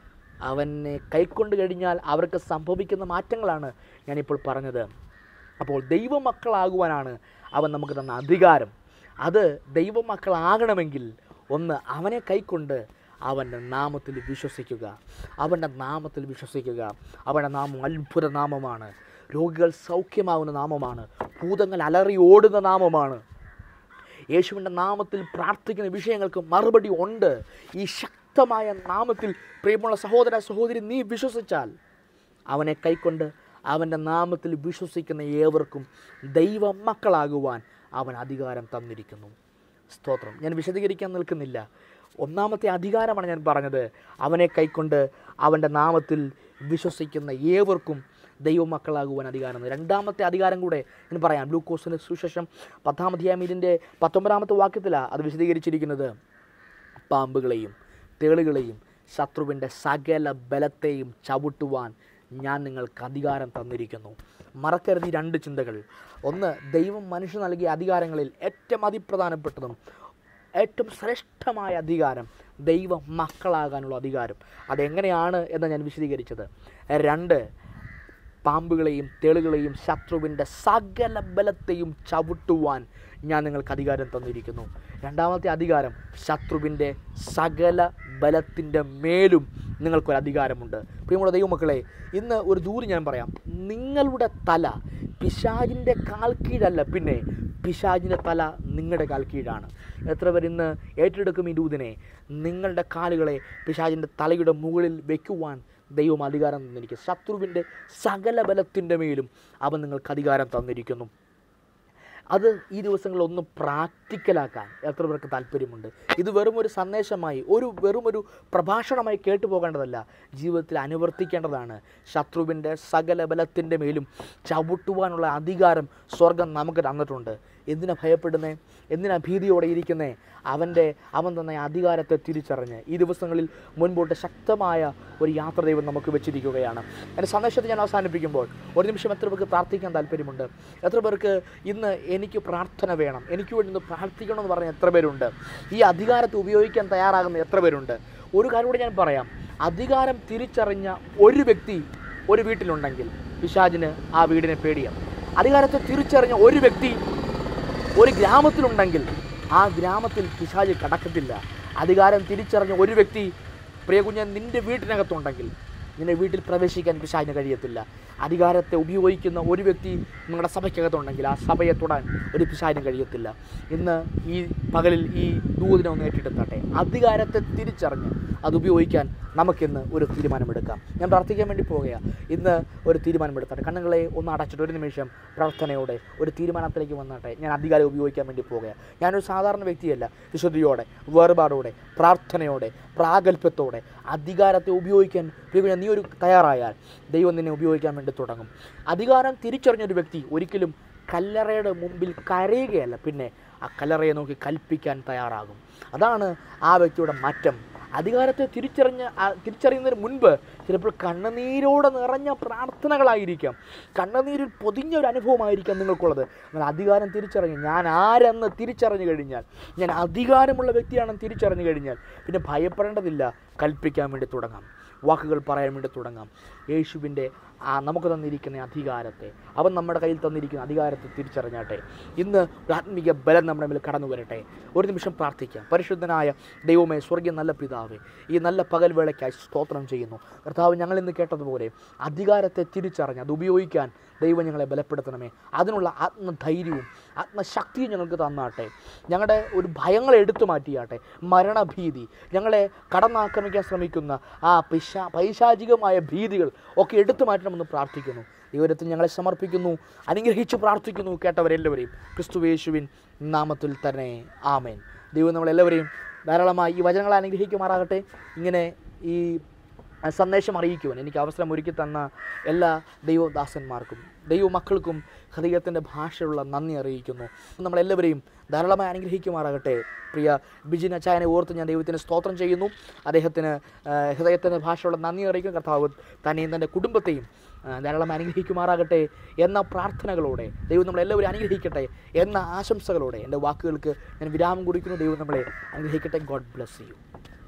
അവനെ കൈക്കൊണ്ട് കഴിഞ്ഞാൽ അവർക്ക് സംഭവിക്കുന്ന മാറ്റങ്ങളാണ് ഞാനിപ്പോൾ പറഞ്ഞത് അപ്പോൾ ദൈവമക്കളാകുവാനാണ് അവൻ നമുക്ക് തന്ന അധികാരം അത് ദൈവമക്കളാകണമെങ്കിൽ ഒന്ന് അവനെ കൈക്കൊണ്ട് അവൻ്റെ നാമത്തിൽ വിശ്വസിക്കുക അവൻ്റെ നാമത്തിൽ വിശ്വസിക്കുക അവൻ്റെ നാമം അത്ഭുത നാമമാണ് രോഗികൾ സൗഖ്യമാവുന്ന നാമമാണ് ഭൂതങ്ങൾ അലറി ഓടുന്ന നാമമാണ് യേശുവിൻ്റെ നാമത്തിൽ പ്രാർത്ഥിക്കുന്ന വിഷയങ്ങൾക്ക് മറുപടി ഉണ്ട് ഈ ശക്തമായ നാമത്തിൽ പ്രിയമുള്ള സഹോദര സഹോദരി നീ വിശ്വസിച്ചാൽ അവനെ കൈക്കൊണ്ട് അവൻ്റെ നാമത്തിൽ വിശ്വസിക്കുന്ന ഏവർക്കും ദൈവ മക്കളാകുവാൻ അവൻ അധികാരം തന്നിരിക്കുന്നു സ്തോത്രം ഞാൻ വിശദീകരിക്കാൻ നിൽക്കുന്നില്ല ഒന്നാമത്തെ അധികാരമാണ് ഞാൻ പറഞ്ഞത് അവനെ കൈക്കൊണ്ട് അവൻ്റെ നാമത്തിൽ വിശ്വസിക്കുന്ന ഏവർക്കും ദൈവമക്കളാകുവാൻ അധികാരം തന്നു. രണ്ടാമത്തെ അധികാരം കൂടെ ഞാൻ പറയാം ലൂക്കോസിന് സുശേഷം പത്താം അധ്യായം ഇതിൻ്റെ പത്തൊമ്പതാമത്തെ വാക്യത്തിലാണ് അത് വിശദീകരിച്ചിരിക്കുന്നത് പാമ്പുകളെയും തേളുകളെയും ശത്രുവിൻ്റെ സകല ബലത്തെയും ചവിട്ടുവാൻ ഞാൻ നിങ്ങൾക്ക് അധികാരം തന്നിരിക്കുന്നു മറക്കരുത് ഈ രണ്ട് ചിന്തകൾ ഒന്ന് ദൈവം മനുഷ്യന് നൽകിയ അധികാരങ്ങളിൽ ഏറ്റവും അതിപ്രധാനപ്പെട്ടതും ഏറ്റവും ശ്രേഷ്ഠമായ അധികാരം ദൈവ മക്കളാകാനുള്ള അധികാരം അതെങ്ങനെയാണ് എന്ന് ഞാൻ വിശദീകരിച്ചത് രണ്ട് പാമ്പുകളെയും തേളുകളെയും ശത്രുവിൻ്റെ സകല ബലത്തെയും ചവിട്ടുവാൻ ഞാൻ നിങ്ങൾക്ക് അധികാരം തന്നിരിക്കുന്നു രണ്ടാമത്തെ അധികാരം ശത്രുവിൻ്റെ സകല ബലത്തിൻ്റെ മേലും നിങ്ങൾക്കൊരു അധികാരമുണ്ട് പ്രിയമുള്ള ദൈവമക്കളെ ഇന്ന് ഒരു ദൂര് ഞാൻ പറയാം നിങ്ങളുടെ തല പിശാജിൻ്റെ കാൽ കീഴല്ല പിന്നെ പിശാജിൻ്റെ തല നിങ്ങളുടെ കാൽ കീഴാണ് എത്ര പേർ ഇന്ന് ഏറ്റെടുക്കും ഈ ദൂതിനെ നിങ്ങളുടെ കാലുകളെ പിശാജിൻ്റെ തലയുടെ മുകളിൽ വയ്ക്കുവാൻ ദൈവം അധികാരം തന്നിരിക്കും ശത്രുവിൻ്റെ സകല ബലത്തിൻ്റെ മേലും അവൻ നിങ്ങൾക്ക് അധികാരം തന്നിരിക്കുന്നു അത് ഈ ദിവസങ്ങളിൽ ഒന്ന് പ്രാക്ടിക്കലാക്കാൻ എത്ര പേർക്ക് താല്പര്യമുണ്ട് ഇത് വെറും ഒരു സന്ദേശമായി ഒരു വെറും ഒരു പ്രഭാഷണമായി കേട്ടു പോകേണ്ടതല്ല ജീവിതത്തിൽ അനുവർത്തിക്കേണ്ടതാണ് ശത്രുവിൻ്റെ സകല ബലത്തിൻ്റെ മേലും ചവിട്ടുവാനുള്ള അധികാരം സ്വർഗം നമുക്ക് തന്നിട്ടുണ്ട് എന്തിനാ ഭയപ്പെടുന്നേ എന്തിനാ ഭീതിയോടെ ഇരിക്കുന്നേ അവൻ്റെ അവൻ തന്ന അധികാരത്തെ തിരിച്ചറിഞ്ഞ് ഈ ദിവസങ്ങളിൽ മുൻപോട്ട് ശക്തമായ ഒരു യാത്ര ദൈവം നമുക്ക് വെച്ചിരിക്കുകയാണ് എൻ്റെ സന്ദേശത്തെ ഞാൻ അവസാനിപ്പിക്കുമ്പോൾ ഒരു നിമിഷം എത്ര പേർക്ക് പ്രാർത്ഥിക്കാൻ താല്പര്യമുണ്ട് എത്ര പേർക്ക് ഇന്ന് എനിക്ക് പ്രാർത്ഥന വേണം എനിക്ക് വേണ്ടി ഇന്ന് പ്രാർത്ഥിക്കണം എന്ന് പറഞ്ഞ എത്ര പേരുണ്ട് ഈ അധികാരത്തെ ഉപയോഗിക്കാൻ തയ്യാറാകുന്ന എത്ര പേരുണ്ട് ഒരു കാര്യം കൂടി ഞാൻ പറയാം അധികാരം തിരിച്ചറിഞ്ഞ ഒരു വ്യക്തി ഒരു വീട്ടിലുണ്ടെങ്കിൽ പിശാജിന് ആ വീടിനെ പേടിയാണ് അധികാരത്തെ തിരിച്ചറിഞ്ഞ ഒരു വ്യക്തി ഒരു ഗ്രാമത്തിലുണ്ടെങ്കിൽ ആ ഗ്രാമത്തിൽ പിശാജ് കടക്കത്തില്ല അധികാരം തിരിച്ചറിഞ്ഞ ഒരു വ്യക്തി പ്രിയ കുഞ്ഞൻ നിൻ്റെ വീട്ടിനകത്തുണ്ടെങ്കിൽ നിന്റെ വീട്ടിൽ പ്രവേശിക്കാൻ പിശാചിന് കഴിയത്തില്ല അധികാരത്തെ ഉപയോഗിക്കുന്ന ഒരു വ്യക്തി നിങ്ങളുടെ സഭയ്ക്കകത്തുണ്ടെങ്കിൽ ആ സഭയെ തൊടാൻ ഒരു പിശാചിനും കഴിയത്തില്ല ഇന്ന് ഈ പകലിൽ ഈ ദൂതിനെ ഒന്ന് ഏറ്റെടുത്താട്ടെ അധികാരത്തെ തിരിച്ചറിഞ്ഞ് അത് ഉപയോഗിക്കാൻ നമുക്കിന്ന് ഒരു തീരുമാനമെടുക്കാം ഞാൻ പ്രാർത്ഥിക്കാൻ വേണ്ടി പോവുകയാണ് ഇന്ന് ഒരു തീരുമാനമെടുത്താട്ടെ കണ്ണുകളെ ഒന്ന് അടച്ചിട്ട് ഒരു നിമിഷം പ്രാർത്ഥനയോടെ ഒരു തീരുമാനത്തിലേക്ക് വന്നാട്ടെ ഞാൻ അധികാരം ഉപയോഗിക്കാൻ വേണ്ടി പോവുകയാണ് ഞാനൊരു സാധാരണ വ്യക്തിയല്ല വിശുദ്ധിയോടെ വേർപാടോടെ പ്രാർത്ഥനയോടെ പ്രാഗൽഭ്യത്തോടെ അധികാരത്തെ ഉപയോഗിക്കാൻ പ്രിയ നീ ഒരു തയ്യാറായാൽ ദൈവം നിന്നെ ഉപയോഗിക്കാൻ വേണ്ടി തുടങ്ങും അധികാരം തിരിച്ചറിഞ്ഞൊരു വ്യക്തി ഒരിക്കലും കല്ലറയുടെ മുമ്പിൽ കരയുകയല്ല പിന്നെ ആ കല്ലറയെ നോക്കി കൽപ്പിക്കാൻ തയ്യാറാകും അതാണ് ആ വ്യക്തിയുടെ മാറ്റം അധികാരത്തെ തിരിച്ചറിഞ്ഞ് ആ- തിരിച്ചറിയുന്നതിന് മുൻപ് ചിലപ്പോൾ കണ്ണുനീരോടെ നിറഞ്ഞ പ്രാർത്ഥനകളായിരിക്കാം കണ്ണുനീരിൽ പൊതിഞ്ഞ ഒരു അനുഭവമായിരിക്കാം നിങ്ങൾക്കുള്ളത് എന്നാൽ അധികാരം തിരിച്ചറിഞ്ഞ് ഞാൻ ആരെന്ന് തിരിച്ചറിഞ്ഞു കഴിഞ്ഞാൽ ഞാൻ അധികാരമുള്ള വ്യക്തിയാണെന്ന് തിരിച്ചറിഞ്ഞു കഴിഞ്ഞാൽ പിന്നെ ഭയപ്പെടേണ്ടതില്ല കൽപ്പിക്കാൻ വേണ്ടി തുടങ്ങാം വാക്കുകൾ പറയാൻ വേണ്ടി തുടങ്ങാം യേശുവിൻ്റെ ആ നമുക്ക് തന്നിരിക്കുന്ന അധികാരത്തെ അവൻ നമ്മുടെ കയ്യിൽ തന്നിരിക്കുന്ന അധികാരത്തെ തിരിച്ചറിഞ്ഞാട്ടെ ഇന്ന് ഒരു ആത്മീക ബലം നമ്മുടെ മേൽ കടന്നു വരട്ടെ ഒരു നിമിഷം പ്രാർത്ഥിക്കാം പരിശുദ്ധനായ ദൈവമേ സ്വർഗീയ നല്ല പിതാവേ ഈ നല്ല പകൽ വേളയ്ക്കായി സ്തോത്രം ചെയ്യുന്നു കർത്താവ് ഞങ്ങൾ ഇന്ന് കേട്ടതുപോലെ അധികാരത്തെ തിരിച്ചറിഞ്ഞ് അത് ഉപയോഗിക്കാൻ ദൈവം ഞങ്ങളെ ബലപ്പെടുത്തണമേ അതിനുള്ള ആത്മധൈര്യവും ആത്മശക്തിയും ഞങ്ങൾക്ക് തന്നാട്ടെ ഞങ്ങളുടെ ഒരു ഭയങ്ങളെ എടുത്തു മാറ്റിയാട്ടെ മരണഭീതി ഞങ്ങളെ കടന്നാക്രമിക്കാൻ ശ്രമിക്കുന്ന ആ പിശാ പൈശാചികമായ ഭീതികൾ ഒക്കെ എടുത്തു മാറ്റണമെന്ന് പ്രാർത്ഥിക്കുന്നു ദൈവത്തിൽ ഞങ്ങളെ സമർപ്പിക്കുന്നു അനുഗ്രഹിച്ച് പ്രാർത്ഥിക്കുന്നു കേട്ടവരെല്ലാവരെയും ക്രിസ്തുവേശുവിൻ നാമത്തിൽ തന്നെ ആമേൻ ദൈവം നമ്മളെല്ലാവരെയും ധാരാളമായി ഈ വചനങ്ങളെ അനുഗ്രഹിക്കുമാറാകട്ടെ ഇങ്ങനെ ഈ സന്ദേശം അറിയിക്കുവാൻ എനിക്ക് അവസരം ഒരുക്കി തന്ന എല്ലാ ദൈവദാസന്മാർക്കും ദൈവമക്കൾക്കും ഹൃദയത്തിൻ്റെ ഭാഷയുള്ള നന്ദി അറിയിക്കുന്നു നമ്മളെല്ലാവരെയും ധാരാളമായി അനുഗ്രഹിക്കുമാറാകട്ടെ പ്രിയ ബിജിൻ അച്ചായനെ ഓർത്ത് ഞാൻ ദൈവത്തിന് സ്തോത്രം ചെയ്യുന്നു അദ്ദേഹത്തിന് ആ, ഹൃദയത്തിൻ്റെ ഭാഷയുള്ള നന്ദി അറിയിക്കും കർത്താവ് തന്നെയും തൻ്റെ കുടുംബത്തെയും ആ, ധാരാളം അനുഗ്രഹിക്കുമാറാകട്ടെ എന്ന പ്രാർത്ഥനകളോടെ ദൈവം നമ്മളെല്ലാവരും അനുഗ്രഹിക്കട്ടെ എന്ന ആശംസകളോടെ എൻ്റെ വാക്കുകൾക്ക് ഞാൻ വിരാമം കുറിക്കുന്നു ദൈവം നമ്മളെ അനുഗ്രഹിക്കട്ടെ ഗോഡ് ബ്ലെസ് യു